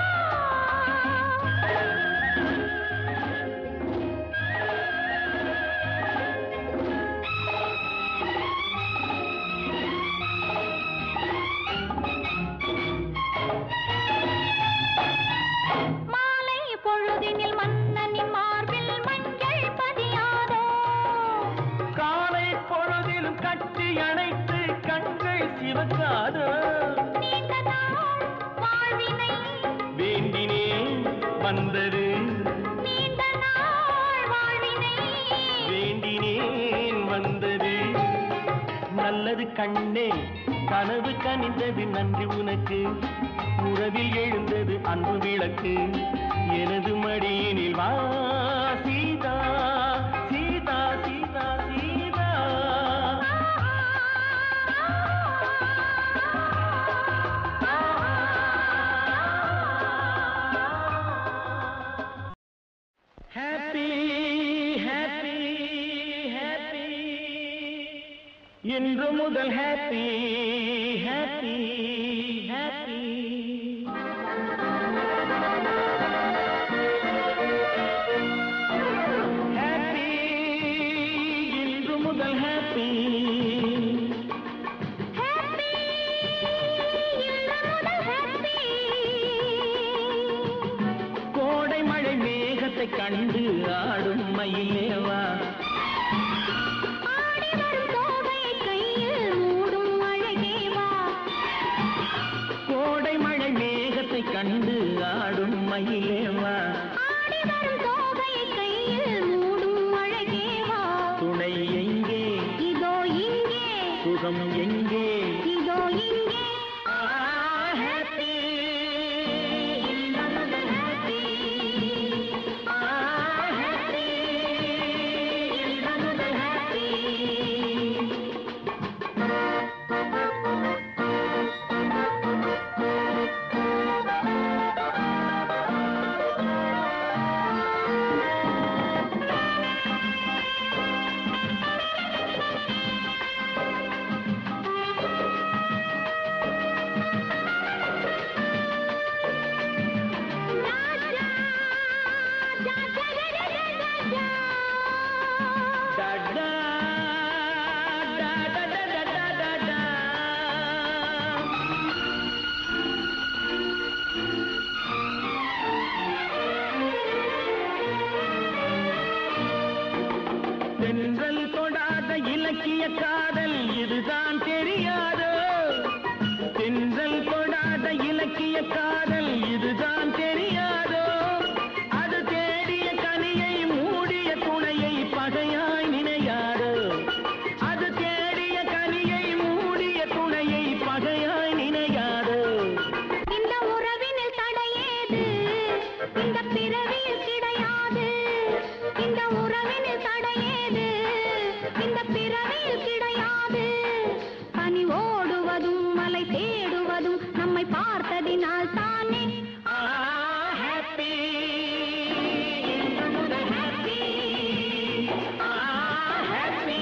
மாலை பொழுதினில் மன்னனின் மார்பில் மஞ்சள் பதியாதோ காலை பொழுதிலும் கட்டி அணைத்து கண்கள் சிவக்காதோ நீண்ட நாள் வாழ்வினை வேண்டினேன் வந்தது நீண்ட நாள் வாழ்வினை வேண்டினேன் வந்தது நல்லது கண்ணே கனவு கனிந்தது நன்றி உனக்கு உறவில் எழுந்தது அன்பு விளக்கு எனது மடியினில் வா Sita Sita Sita Sita happy happy happy இன்று முதல் ஹாப்பி ஹாப்பி ஹாப்பி ஹாப்பி இன்று முதல் ஹாப்பி ஹாப்பி இன்று முதல் ஹாப்பி கோடை மழை மேகத்தை கண்டு ஆடும் மயிலேவா ஆடி வரும் தோகையை கையில் மூடும் அழகே வா கோடை மழை மேகத்தை கண்டு ஆடும் மயிலேவா ஆடி வரும் தோகையை கையில் மூடும் அழகே வா துணை எங்கே இதோ இங்கே சுகம் எங்கே இதோ இங்கே ஹாப்பி இன்று முதல் ஹாப்பி ஹாப்பி இன்று முதல் happy Da da da da da da da da da. தென்றல் தொடாத இலக்கிய காதல் இதுதான் தெரியாதோ தென்றல் தொடாத இலக்கிய காதல் இதுதான் தெரியாதோ அது தேடிய கனியை மூடிய துணையை பகையாய் நினையாதோ அது தேடிய கனியை மூடிய துணையை பகையாய் நினையாதோ இந்த உறவினில் தடையேது இந்த பிறவியில் கிடையாது இந்த உறவினில் தடையேது இந்த பிறவியில் கிடையாது பனி ஓடுவதும் மலை தேடுவதும் நம்மை பார்த்ததினால் தானே happy happy happy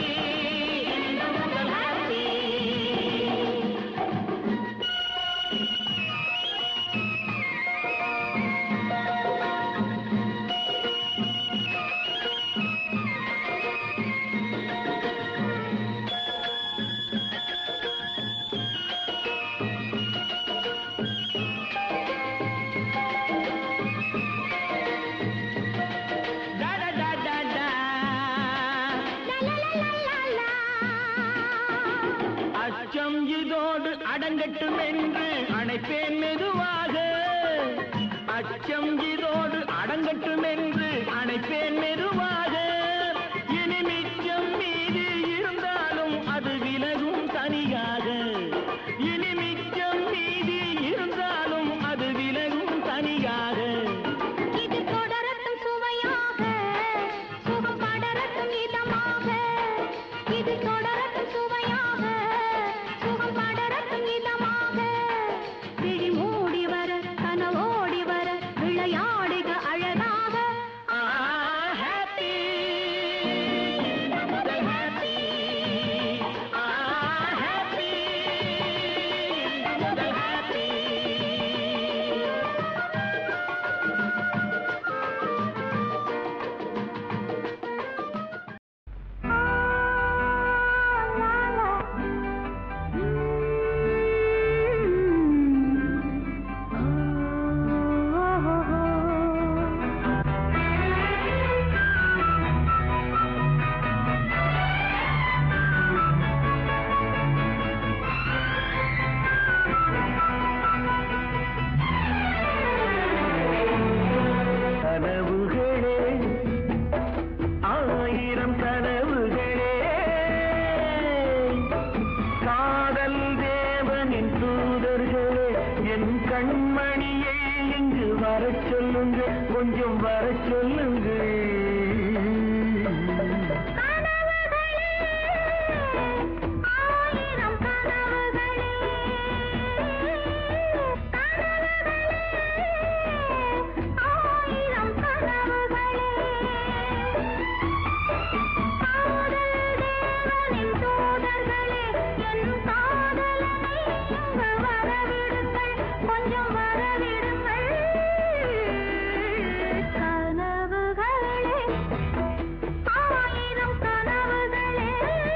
happy Da da da da da. அச்சம் இதோடு அடங்கட்டும் என்று அணைப்பேன் மெதுவாக அச்சம் இதோடு அடங்கட்டும் என்று அணைப்பேன் மெதுவாக இனி மிச்சம் மீது இருந்தாலும் அது விலகும் தனியாக இனி மிச்சம் மீதி இருந்தாலும் அது விலகும் தனியாக இது தொடரட்டும் சுவையாக கண்மணியை இங்கு வர சொல்லுங்க கொஞ்சம் வர சொல்லுங்க ஆயிரம் கனவுகளே ஆயிரம் கனவுகளே காதல் தேவனின் தூதர்களே என் காதலனை இங்கு வரவிடுங்கள் கொஞ்சம் வரவிடுங்கள் கனவுகளே ஆயிரம் கனவுகளே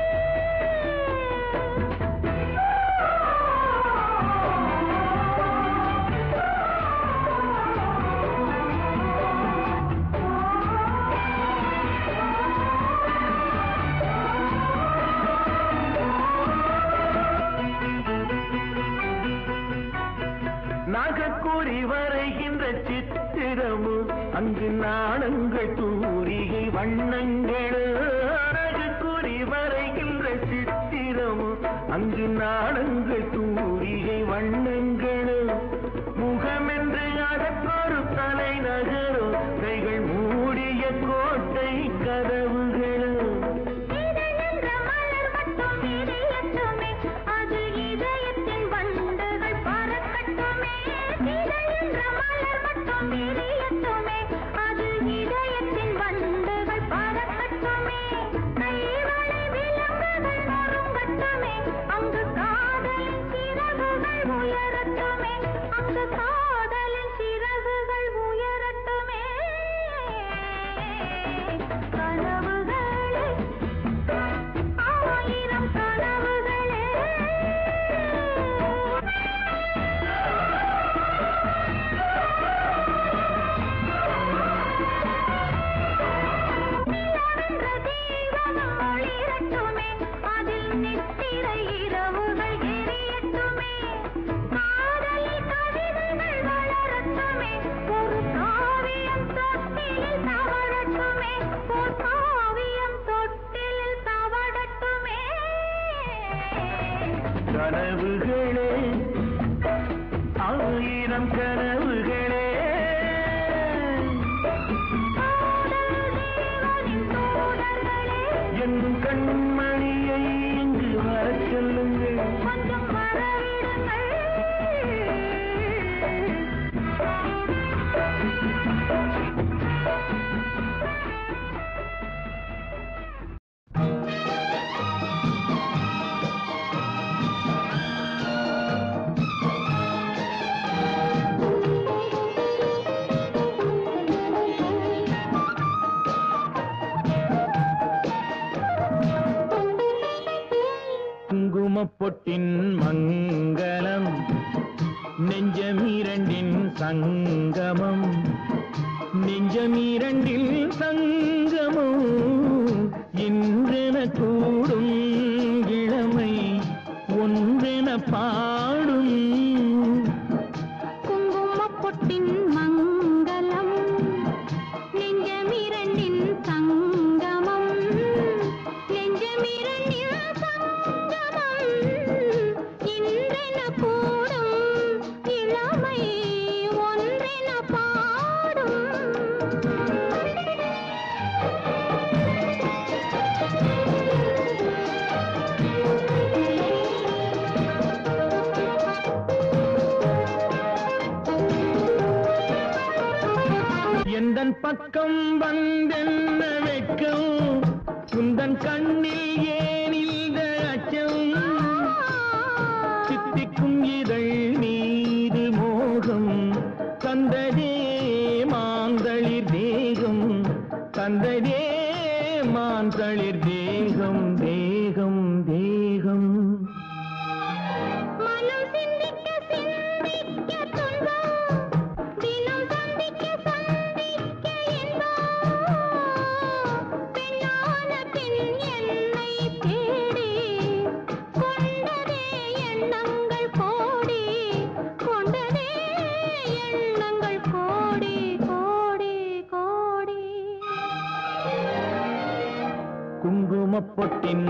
நாகக்கூறி வரைகின்ற சித்திரமும் அங்கு நாணங்கள் தூரிகை வண்ணங்கள் நாகக்கூறி வரைகின்ற சித்திரமும் அங்கு நாணங்கள் தூரிகை வண்ணங்கள் முகமென்று அதற்கொரு தலைநகரும் கைகள் மூடிய கோட்டை கதவுகளும் இதழென்ற மலர் மட்டும் இதயத்துமே, அது இதயத்தின் வண்டுகள் பறக்கட்டுமே. இதழென்ற மலர் மட்டும் இதயத்துமே, அது இதயத்தின் வண்டுகள் பறக்கட்டுமே. கைவளை விலங்குகள் நொறுங்கட்டுமே, அங்கு காதலின் சிறகுகள் உயரட்டுமே அங்கு காதலின் சிறகுகள் உயரட்டுமே கனவுகளே ஆயிரம் கனவுகளே நிலவென்ற தீபமும் ஒளிரட்டுமே, அதில் நித்திரை இரவுகள் எரியட்டுமே. காதலில் கவிதைகள் வளரட்டுமே, ஒரு காவியம் தொட்டிலில் தவழட்டுமே, ஒரு காவியம் தொட்டிலில் தவழட்டுமே. கனவுகளே ஆயிரம் கனவுகளே காதல் தேவனின் தூதர்களே, என் கண்மணியை இங்கு வர சொல்லுங்கள் கொஞ்சம் வரவிடுங்கள் குங்குமப்பொட்டின் மங்களம் நெஞ்சமீரண்டின் சங்கமம் நெஞ்சமீரண்டில் சங்கமம் இன்றென கூடும் இளமை ஒன்றென பாடும் குங்குமப்பொட்டின் மங்களம் நெஞ்சமிரண்டின் சங்கமம் நெஞ்சமிரண்டின் சங்கமம் இன்றென கூடும் இளமை ஒன்றென பாடும் எந்தன் பக்கம் வந்தென்ன வெட்கம் உந்தன் கண்ணில் ஏன் இந்த அச்சம் சித்திக்கும் இதழ் மீது மோகம் தந்ததே மாந்தளிர் தேகம் தந்ததே மாந்தளிர் தேகம் தேகம் தேகம் மனம் சிந்திக்க சிந்திக்க துன்பம் தினம் சந்திக்க சந்திக்க இன்பம் பெண்ணான பின் என்னை தேடி கொண்டதே எண்ணங்கள் கோடி கொண்டதே எண்ணங்கள் கோடி கோடி கோடி குங்குமப்பொட்டின்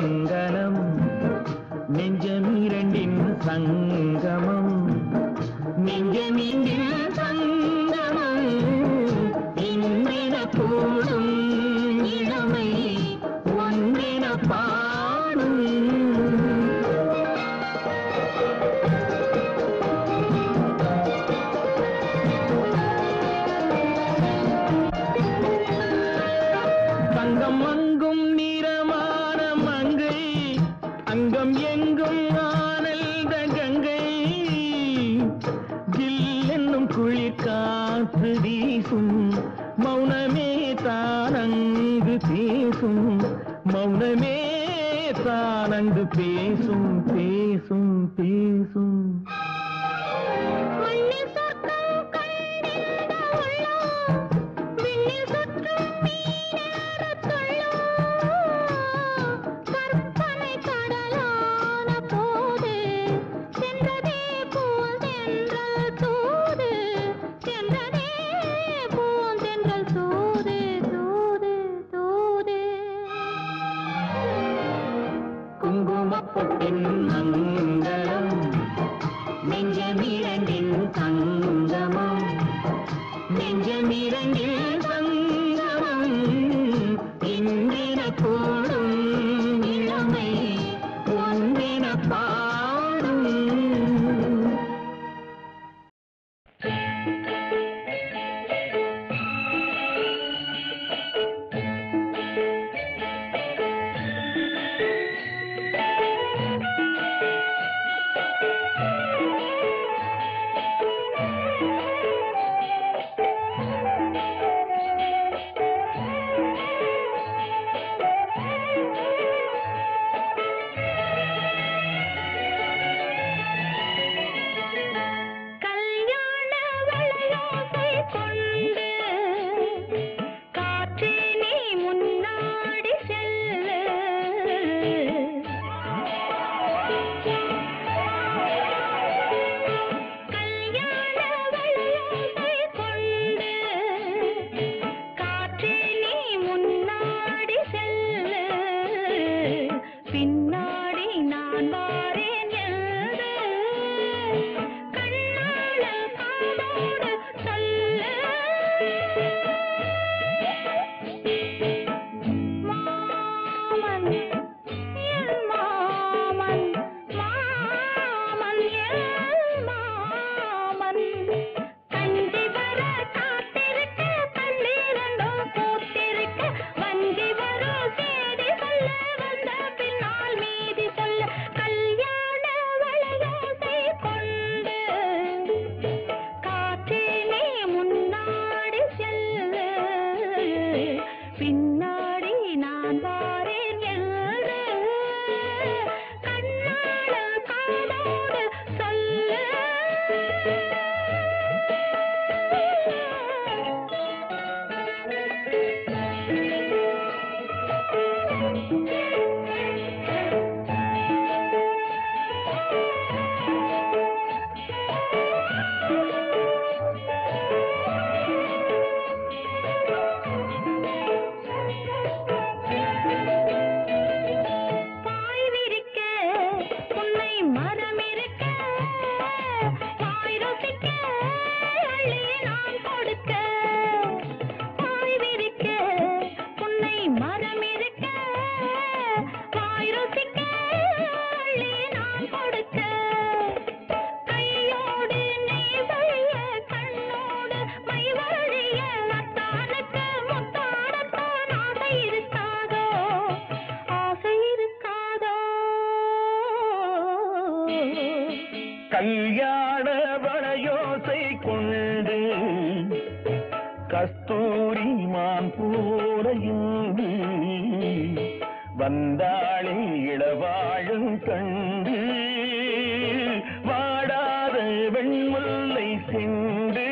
மங்களம் நெஞ்சமிரண்டின் சங்கமம் நெஞ்சமிங்கில் சங்கமம் இன்றென கூடும் இளமை ஒன்றென பாடும் தங்கம் அங்கும் நிறமான மங்கை அங்கம் எங்கும் ஆனந்த கங்கை ஜில் என்னும் குளிர் காற்று வீசும் மௌனமே தானங்கு பேசும் மௌனமே தானங்கு பேசும் பேசும் பேசும் மண்ணில் சொர்க்கம் கண்டிட உள்ளோம் விண்ணில் சுற்றும் மீனேறத் துள்ளோம் கற்பனை கடலான போது சென்றதே பூந்தென்றல் தூது சென்றதே பூந்தென்றல் தூது தூது தூது குங்குமப்பொட்டின் மங்களம் நெஞ்சமிரண்டின் சங்கமம் நெஞ்சமிரண்டில் சங்கமம் இன்றென கூடும் இளமை ஒன்றென பாடும் கல்யாண வளையோசை கொண்டு காற்றே நீ முன்னாடி செல்லு கல்யாண வளையோசை கொண்டு காற்றே நீ முன்னாடி செல்லு பின்னாடி நான் வாரேன் என்று கண்ணாள காதோடு சொல்லு மாமன் என் மாமன் மாமன் என் மாமன் கஞ்சி வர காத்திருக்க பன்னிரண்டும் பூத்திருக்க வஞ்சி வரும் சேதி சொல்ல வந்த பின்னால் மீதி சொல்ல கல்யாண வளையோசை கொண்டு காற்றே நீ முன்னாடி செல்லு பின்னாடி நான் வாரேன் என்று கண்ணாள காதோடு சொல்லு பாய் விரிக்க உன்னை மரம் இருக்க பாய் ருசிக்க அள்ளி நான் கொடுக்க பாய் விரிக்க உன்னை மரம் இருக்க பாய் ருசிக்க அள்ளி நான் கொடுக்க கையோடு நீ வழிய கண்ணோடு மை வழிய அத்தானுக்கு முத்தாடத்தான் ஆசை இருக்காதோ ஆசை இருக்காதோ கல்யாண வளையோசை கொண்டு கஸ்தூரி மான் போடையுண்டு வந்தாளே இளவாழும் கண்டு வாடாத வெண்முல்லை செண்டு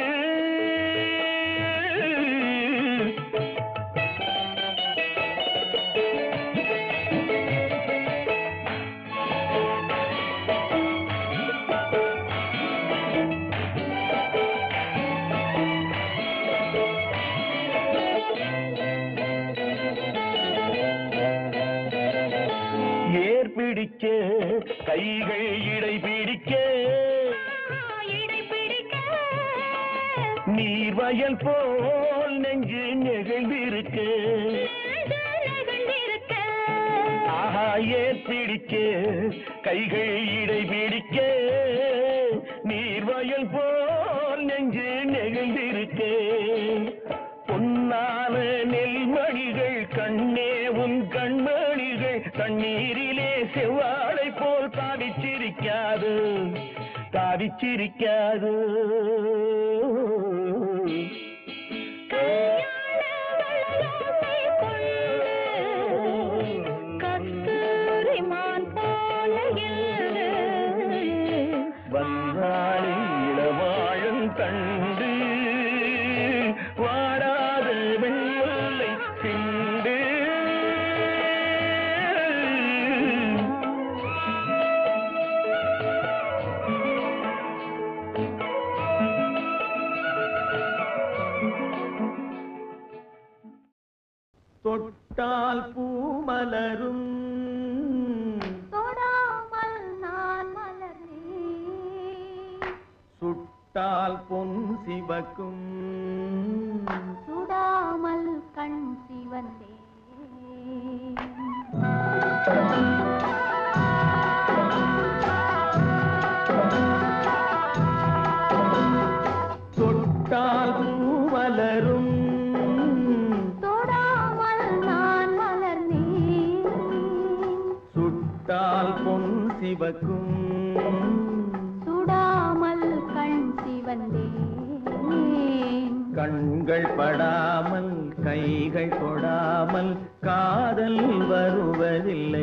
ஏர் பிடிக்க கைகள் இடை பிடிக்க இடை பிடிக்க நீர்வயல் போல் நெஞ்சு நெகிழ்ந்திருக்க நெகிழ்ந்திருக்க ஆஹா ஏன் பிடிக்க கைகள் இடை பிடிக்க நீர்வயல் போல் நெஞ்சு நெகிழ்ந்திருக்க பொன்னான நெல்மணிகள் கண்ணே உன் கண்மணிகள் தண்ணீரிலே செவ்வாழை போல் தாவிச்சிரிக்காது தாவிச்சிரிக்காது கஸ்தூரிமான் போல எழுது. வந்தாளி இளவாழம் கண்டு வாடாத வெண்முல்லை சிண்டு தொட்டால் பூமலரும் தொடாமல் நான் மலர்ந்தேன் சுட்டால் பொன் சிவக்கும் சுடாமல் கண் சிவந்தேன் தொட்டால் பூமலரும் தொடாமல் நான் மலர்ந்தேன் சுட்டால் பொன் சிவக்கும் சுடாமல் கண் சிவந்தேன் கண்கள் படாமல் கைகள் தொடாமல் காதல் வருவதில்லை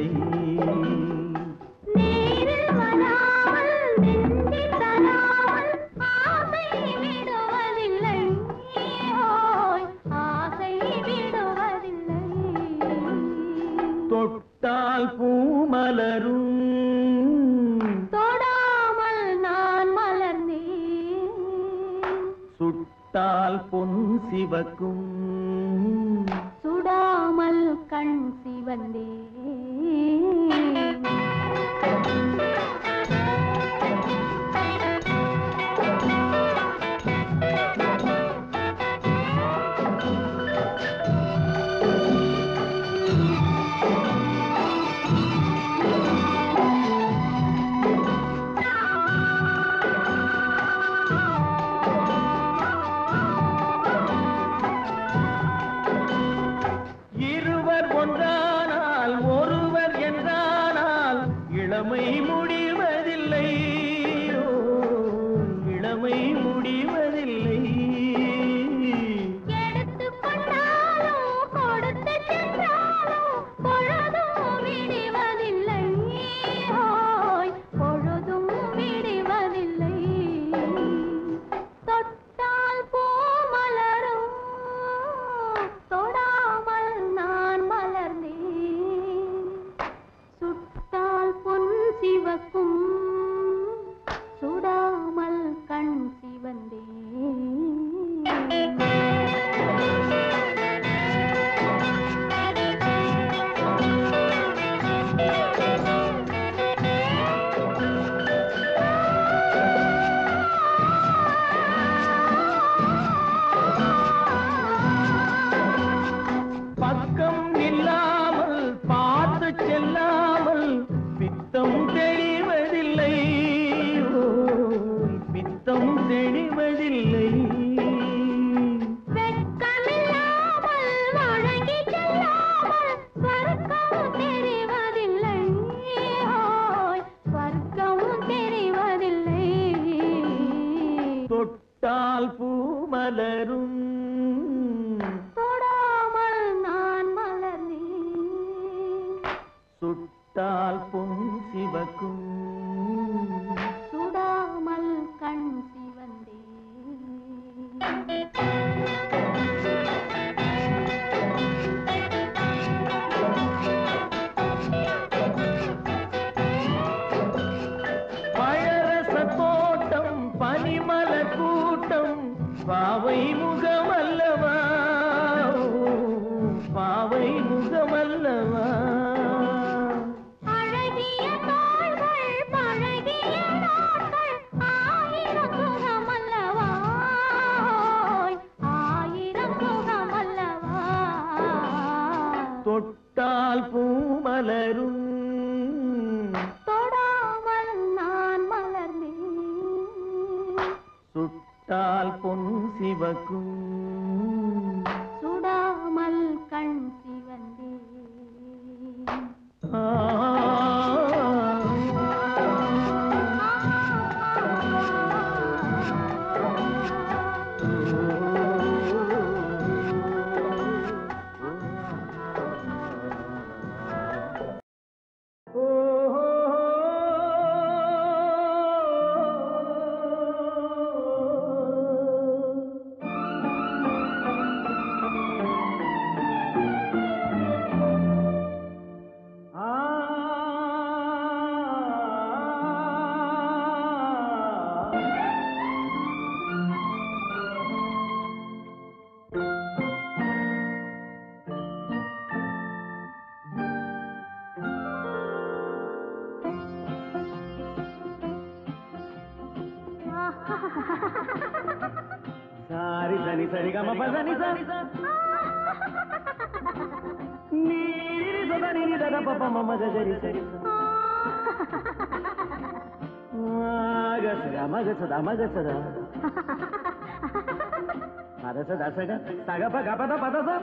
நேரில் வராமல் நெஞ்சில் தராமல் ஆசை விடுவதில்லை ஓய் ஆசை விடுவதில்லை தொட்டால் பூமலரும் தொடாமல் நான் மலர்ந்தேன் சுட்டால் பொன் சிவக்கும் சுடாமல் கண் சிவந்தேன் இருவர் ஒன்றானால் ஒருவர் என்றானால் இளமை முடிவதில்லை ஓ, இளமை முடிவதில்லை எடுத்துக் கொண்டாலும் கொடுத்து சென்றாலும் பொழுதும் விடுவதில்லை ஓய் பொழுதும் விடுவதில்லை தொட்டால் பூ மலரும் தொடாமல் நான் மலர்ந்தேன் சுட்டால் பொன் சிவக்கும் சுடாமல் கண் சிவந்தேன் பக்கம் நில்லாமல் பார்த்து செல்லாமல் பித்தம் தெளிவதில்லை ஓ, பித்தம் தெளிவதில்லை வெட்கமில்லாமல் வழங்கிச் செல்லாமல் ஸ்வர்க்கம் தெரிவதில்லை. ஓய், ஸ்வர்க்கம் தெரிவதில்லை. தொட்டால் பூமலரும் தொடாமல் நான் மலர்ந்தேன். சுட்டால் பொன் சிவக்கும் சுடாமல் கண் சிவந்தேன் பழரச தோட்டம் பனிமல கூட்டம் பாவை முகமல்லவா ஓ, பாவை முகமல்லவா அழகிய தாள்கள் பல மலரும் தொடாமல் நான் மலர்ந்தேன் சுட்டால் பொன் சிவக்கும் சுடாமல் கண் சிவந்தேன் ஆ. సారి సని సరి గమ పదని సని నీరి సదని ని దద పప మమ గరి సరి మగ సద మగ సద మగ సద పద సద సగ సగ పగ పద పద స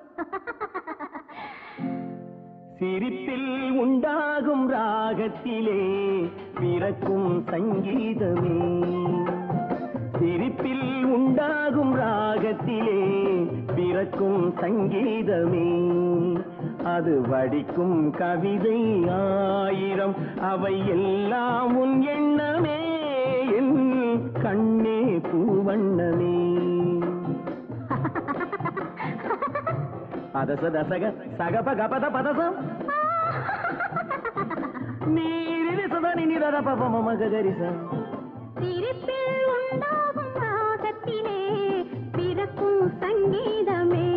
சிரிப்பில் உண்டாகும் ராகத்திலே பிறக்கும் சங்கீதமே சிரிப்பில் உண்டாகும் ராகத்திலே பிறக்கும் சங்கீதமே அது வடிக்கும் கவிதை ஆயிரம் அவை எல்லாம் உன் எண்ணமே என் கண்ணே பூவண்ணமே பதச தசக சகப கபத பதசம் நீரிரி சதா நினிதர பப மம ககரிச சிரிப்பில் உண்டாகும் ராகத்திலே பிறக்கும் சங்கீதமே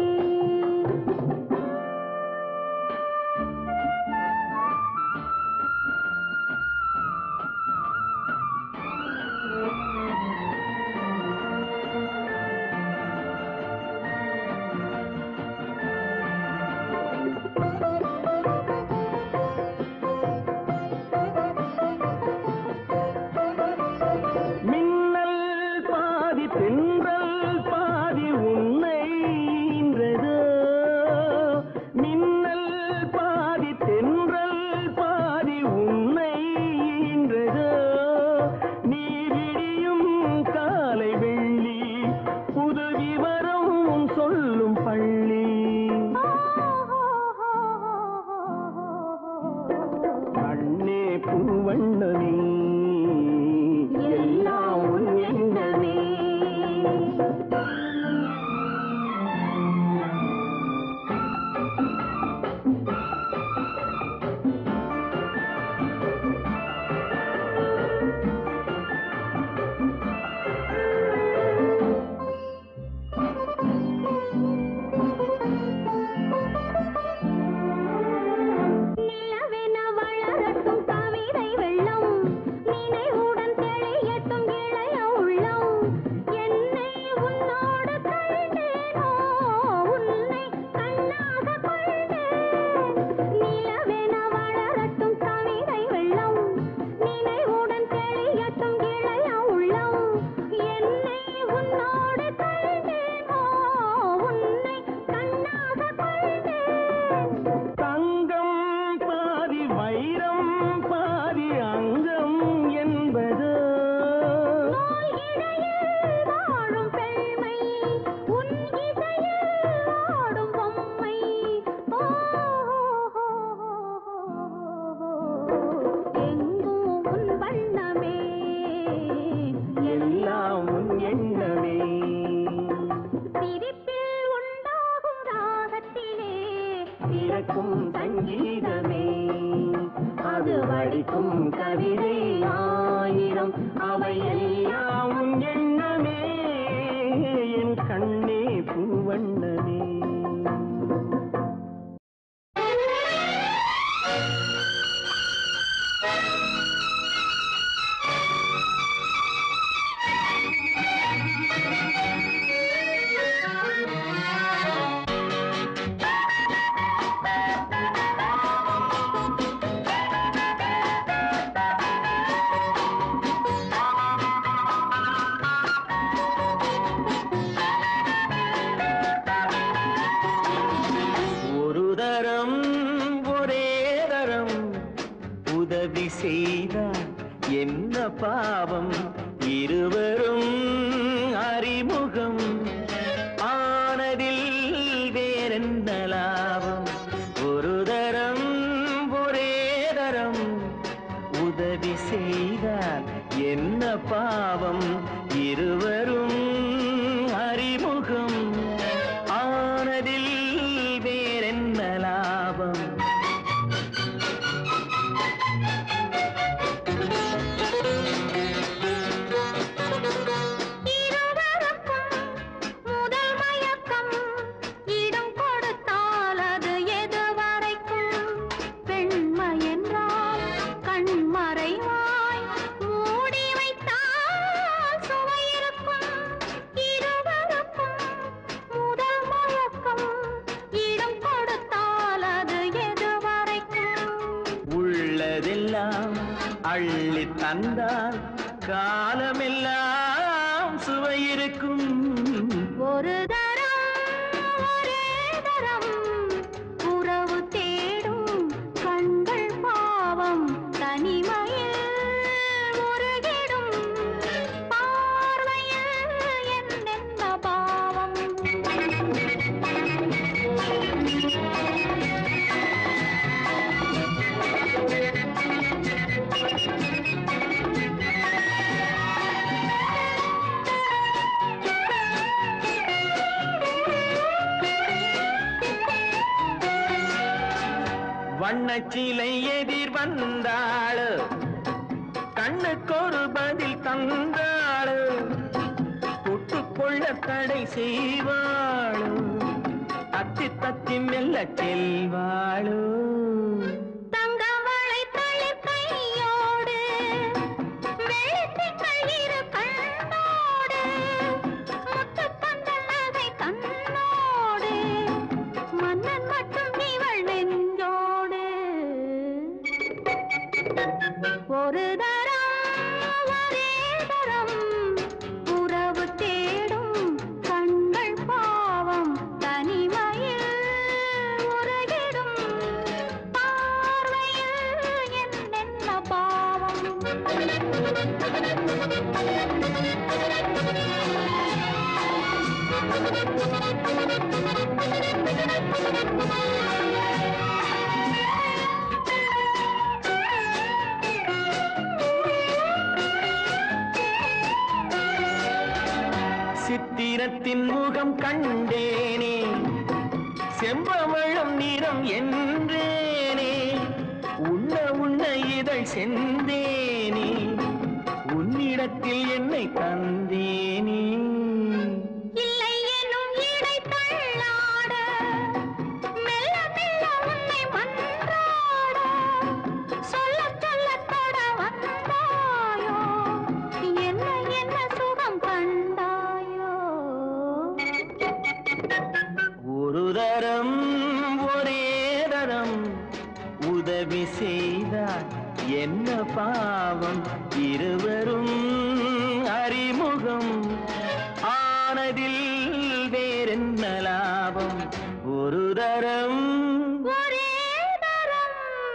மின்னல் பாதி தென்றல் பாதி உன்னை ஈன்றதோ மின்னல் பாதி தென்றல் பாதி உன்னை ஈன்றதோ நீ விடியும் காலை வெள்ளி புது விவரம் உன் சொல்லும் பள்ளி கண்ணே பூவண்ணமே எல்லாம் உன் எண்ணமே நிலவென வளரட்டும் கவிதை வெள்ளம் நினைவுடன் தெளியட்டும் இளைய உள்ளம் என்னை உன்னோடு கண்டேனோ உன்னை கண்ணாக கொண்டேன் நிலவென வளரட்டும் கவிதை வெள்ளம் நினைவுடன் தெளியட்டும் இளைய உள்ளம் என்னை உன்னோடு கண்டேனோ உன்னை கண்ணாக கொண்டேன் தங்கம் பாதி வைரம் பாதி அங்கம் என்பது நோய் இடையில் வாழும் பெண்மை உன் இசையில் ஆடும் பொம்மை ஓ எங்கும் உன் வண்ணமே எல்லாம் உன் எண்ணமே சிரிப்பில் உண்டாகும் ராகத்திலே பிறக்கும் சங்கீதமே அது வடிக்கும் கவிதை ஆயிரம் அவை எல்லாம் உன் எண்ணமே என் கண்ணே பூவண்ணமே ஓ உதவி செய்தால் என்ன பாவம் இருவரும் அறிமுகம் ஆனதில் வேறென்ன லாபம் ஒரு தரம் ஒரே தரம் உதவி செய்தால் என்ன பாவம் இருவரும் அறிமுகம் ஆனதில் வேறென்ன லாபம் இருவருக்கும் முதல் மயக்கம் இடம் கொடுத்தால் அது எதுவரைக்கும் பெண்மை என்றால் கண்மறைவாய் மூடி வைத்தால் சுவை இருக்கும் இருவருக்கும் முதல் மயக்கம் இடம் கொடுத்தால் அது எதுவரைக்கும் உள்ளதெல்லாம் அள்ளி தந்தால் காலமெல்லாம் சுவை இருக்கும் ஒரு தரம் ஒரே தரம் உறவு தேடும் கண்கள் பாவம் தனிமையில் முருகிடும் பார்வையில் என்னென்ன பாவம் வண்ணச்சிலை எதிர் வந்தாளு கண்ணுக்கொரு பதில் தந்தாளு தொட்டுக்கொள்ள தடை செய்வாளு தத்தி தத்தி மெல்ல செல்வாளு தங்கவளை தளிர் கையோடு வெள்ளித்திங்கள் இரு கண்ணோடு முத்துப்பந்தல் நகை கண்ணோடு மன்னன் மட்டும் இவள் நெஞ்சோடு ஒரு தரம் ஒரே தரம் உறவு தேடும் கண்கள் பாவம் தனிமையில் உருகிடும் பார்வையில் என்னென்ன பாவம் சித்திரத்தின் முகம் கண்டேனே செம்பவளம் நிறம் என்றேனே உண்ண உண்ண இதழ் செந்தேனே உன்னிடத்தில் என்னை தந்தேனே இல்லை எனும் இடை தள்ளாட மெல்ல மெல்ல உன்னை மன்றாட சொல்ல சொல்ல தொட வந்தாயோ என்ன என்ன சுகம் கண்டாயோ ஒரு தரம் ஒரே தரம் உதவி செய்தால் என்ன பாவம் இருவரும் அறிமுகம் ஆனதில் வேறென்ன லாபம் ஒரு தரம் ஒரே தரம்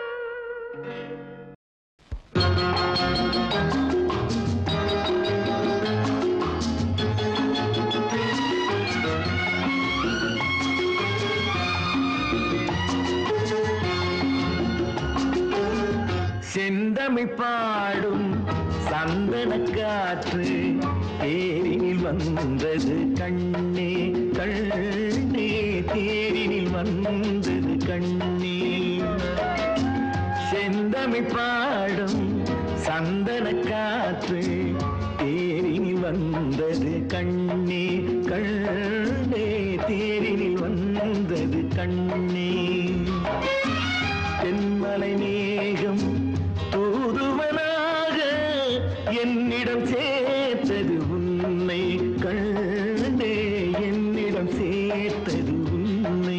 செந்தமிழ் பாடும் சந்தன காற்று தேரினில் வந்தது கண்ணே கண்ணே தேரினில் வந்தது கண்ணே செந்தமிழ் பாடும் சந்தன காற்று தேரினில் வந்தது கண்ணே கண்ணே தேரினில் வந்தது கண்ணே தென்மலை மேகம் தூதுவனாக என்னிடம் சேர்த்தது உன்னை கண்டே என்னிடம் சேர்த்தது உன்னை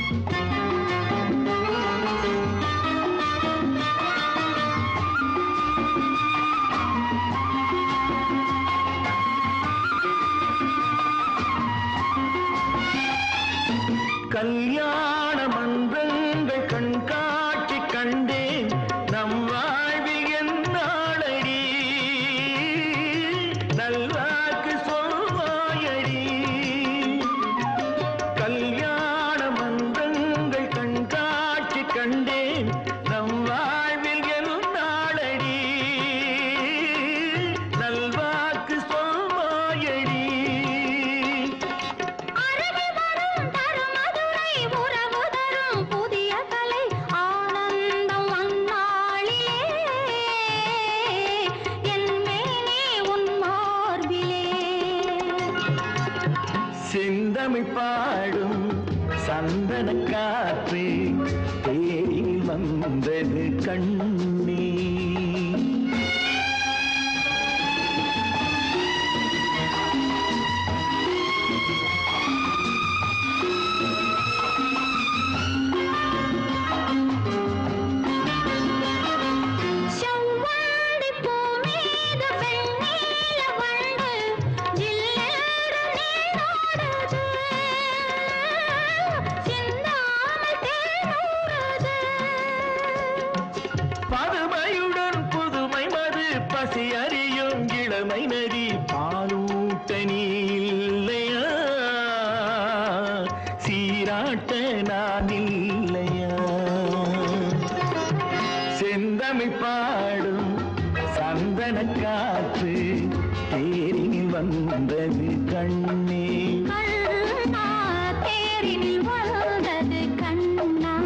கல்யாண மன்றங்கள் கண்காட்சி கண்டேன் நம் வாழ்வில் என்னாடடி நல்வாக்கு சொல்வாயடி கல்யாண மன்றங்கள் கண்காட்சி கண்டேன் நம் வாழ்வில் என்னாடடி நல்வாக்கு சொல்வாயடி அருகி வரும் தருமதுரை உறவு தரும் புதிய கலை ஆனந்தம் அந்நாளிலே என் மேனே உன் மார்பிலே செந்தமிழ் பாடும் சந்தன காற்று தேரில் வந்தது கண்ணே செவ்வந்தி பூ மீது வெண்ணில வண்டு ஜில்லென்று நீராடுது சிந்தாமல் தேனூறுது பதுமையுடன் புதுமை மது பசி அறியும் இளமை நதி பாலூட்ட நீ இல்லையா சீராட்ட நான் இல்லையா செந்தமிழ் பாடும் சந்தன காற்று தேரில் வந்தது கண்ணே கண்ணா தேரினில் வந்தது கண்ணா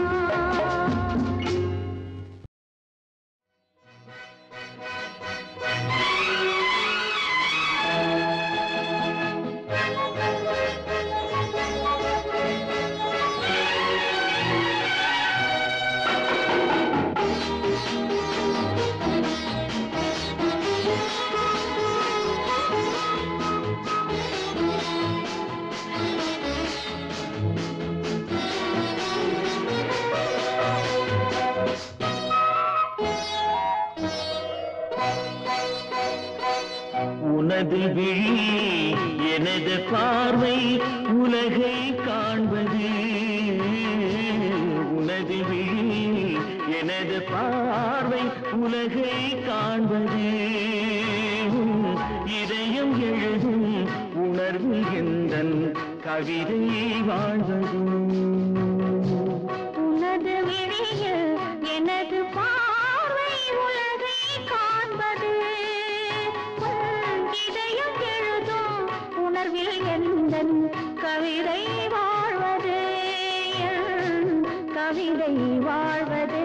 உனது விழி எனது பார்வை உலகை காண்பது உனது விழி எனது பார்வை உலகை காண்பது உன் இதயம் எழுதும் உணர்வு எந்தன் கவிதை வாழ்வது உனது விழியில் எனது பார்வை உலகை காண்பது உன் இதயம் எழுதும் உணர்வில் எந்தன் கவிதை வாழ்வது என் கவிதை வாழ்வது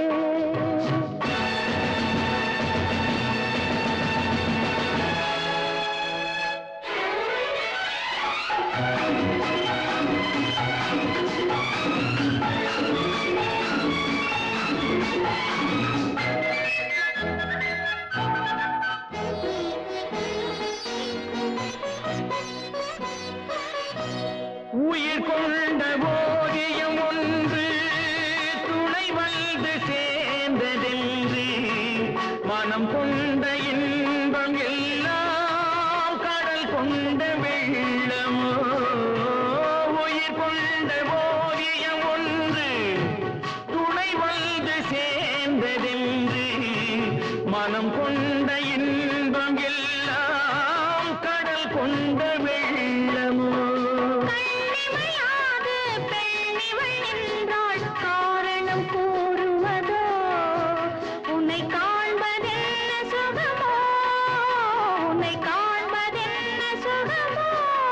உயிர் கொண்ட ஓவியம் ஒன்று துணை வந்து சேர்ந்ததென்று மனம் கொண்ட இன்பம் எல்லாம் கடல் கொண்ட வெள்ளமோ உயிர் கொண்ட ஓவியம் ஒன்று துணை வந்து சேர்ந்ததென்று மனம் கொண்ட இன்பம் எல்லாம் கடல் கொண்ட வெள்ளமோ கண்ணிமையாது பெண்ணிவள் நின்றாள் காரணம் கூறுவதோ உன்னை காண்பதென்ன சுகமோ உன்னை காண்பதென்ன சுகமோ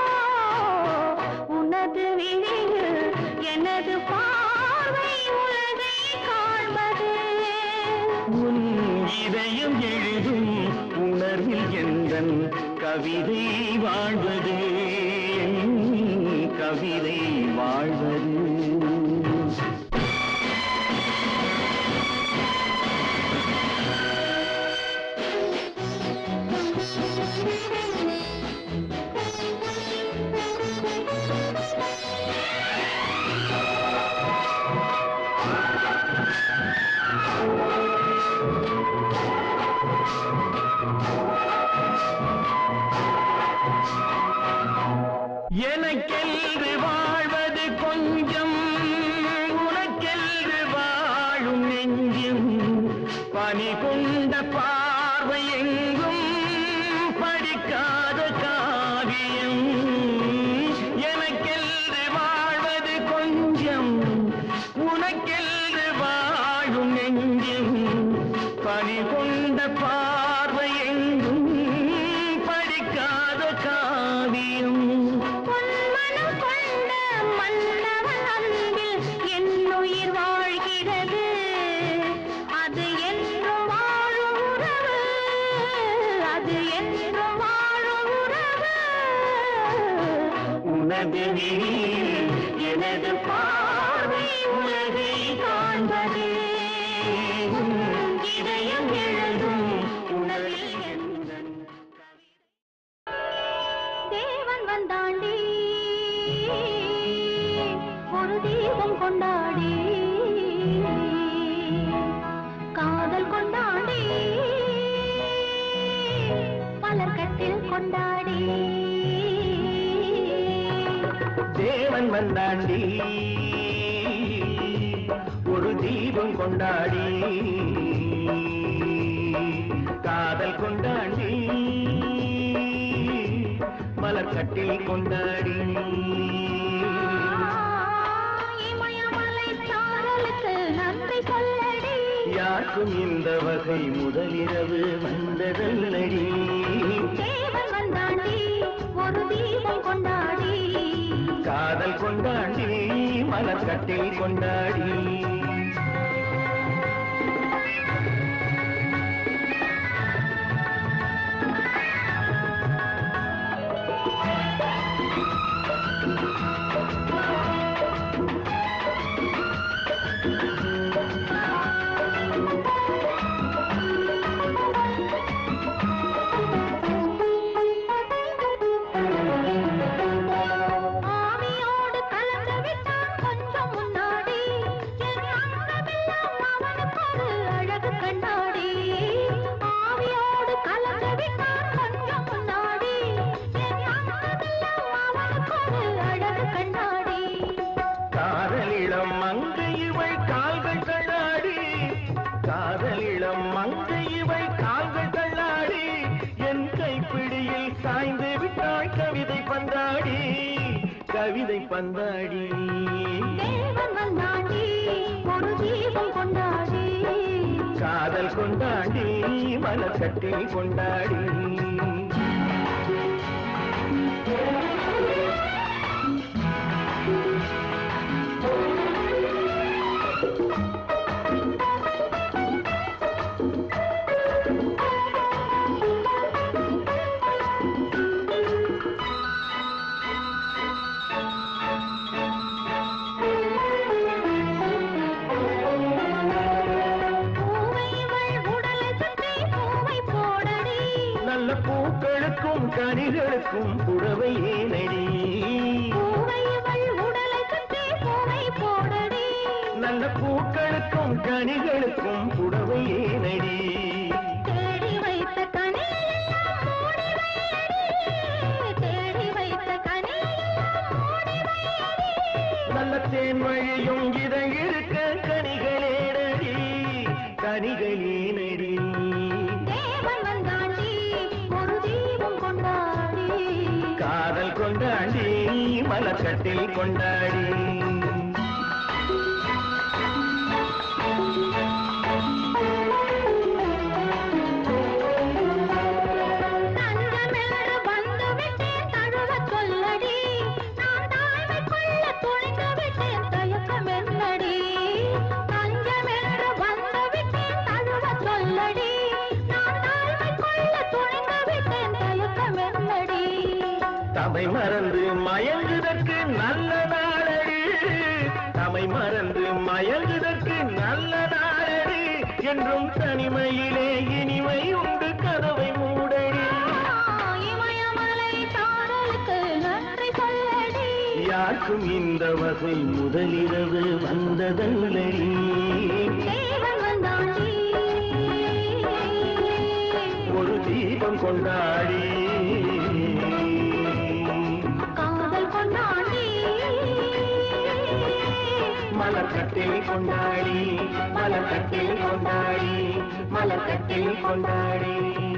உனது விழியில் எனது பார்வை உலகை காண்பது உன் இதயம் எழுதும் உணர்வில் எந்தன் கவிதை வாழ்வது என் கவிதை வாழ்வது Thank you. உனது விழியில் எனது பார்வை உலகை காண்பது உன் இதயம் எழுதும் உணர்வில் எந்தன் தேவன் வந்தாண்டி ஒரு தீபம் கொண்டாடி காதல் கொண்டாடி பலர் கட்டில் கொண்டாடி தேவன் வந்தாண்டி ஒரு தீபம் கொண்டாடி காதல் கொண்டாடி மலர்கட்டில் கொண்டாடி இமயமலை சாரலுக்கு நன்றி சொல்லடி யாருக்கும் இந்த வகை முதலிரவு வந்ததல்லடி தேவன் வந்தாண்டி ஒரு தீபம் கொண்டாடி காதல் கொண்டாடி மலர்கட்டில் கொண்டாடி ஆவியோடு கலந்து விட்டான் கொஞ்சம் முன்னாடி என் அங்கமெல்லாம் அவனுக்கு ஒரு அழகு கண்ணாடி ஆவியோடு கலந்து விட்டான் கொஞ்சம் முன்னாடி என் அங்கமெல்லாம் அவனுக்கு ஒரு அழகு கண்ணாடி காதலிடம் மங்கை இவை கால்கள் தள்ளாடி காதலிடம் மங்கை இவை கால்கள் தள்ளாடி என் கைப்பிடியில் சாய்ந்து விட்டாள் கவிதை பந்தாடி கவிதை பந்தாடி தேவன் வந்தாண்டி ஒரு தீபம் கொண்டாடி காதல் கொண்டாடி மலர்கட்டில் கொண்டாடி பூவை இவள் உடலை சுற்றி பூவை போடடி நல்ல பூக்களுக்கும் கனிகளுக்கும் புடவை ஏனடி பூவை இவள் உடலை சுற்றி பூவை போடடி நல்ல பூக்களுக்கும் கனிகளுக்கும் புடவை ஏனடி தேடி வைத்த கனியெல்லாம் மூடி வையடி தேடி வைத்த கனியெல்லாம் மூடி வையடி நல்ல தேன் வழியும் இதை இருக்க கனிகளேனடி கனிகளேனடி தேவன் வந்தாண்டி ஒரு தீபம் கொண்டாடி காதல் கொண்டாடி மலர்கட்டில் கொண்டாடி தஞ்சமென்று வந்து விட்டேன் தழுவச் சொல்லடி நான் தாய்மை கொள்ள துணிந்து விட்டேன் தயக்கம் என்னடி தஞ்சமென்று வந்து விட்டேன் தழுவச் சொல்லடி நான் தாய்மை கொள்ள துணிந்து விட்டேன் தயக்கம் என்னடி தமை மறந்து மயங்குதற்கு நல்ல நாளடி தமை மறந்து மயங்குதற்கு நல்ல நாளடி என்றும் தனிமையிலே இனிமை உண்டு கதவை மூடடி இமயமலை சாரலுக்கு நன்றி சொல்லடி யாருக்கும் இந்த வகை முதலிரவு வந்ததல்லடி தேவன் வந்தாண்டி ஒரு தீபம் கொண்டாடி காதல் கொண்டாடி மலர்கட்டில் கொண்டாடி மலர்கட்டில் கொண்டாடி மலர்கட்டில் கொண்டாடி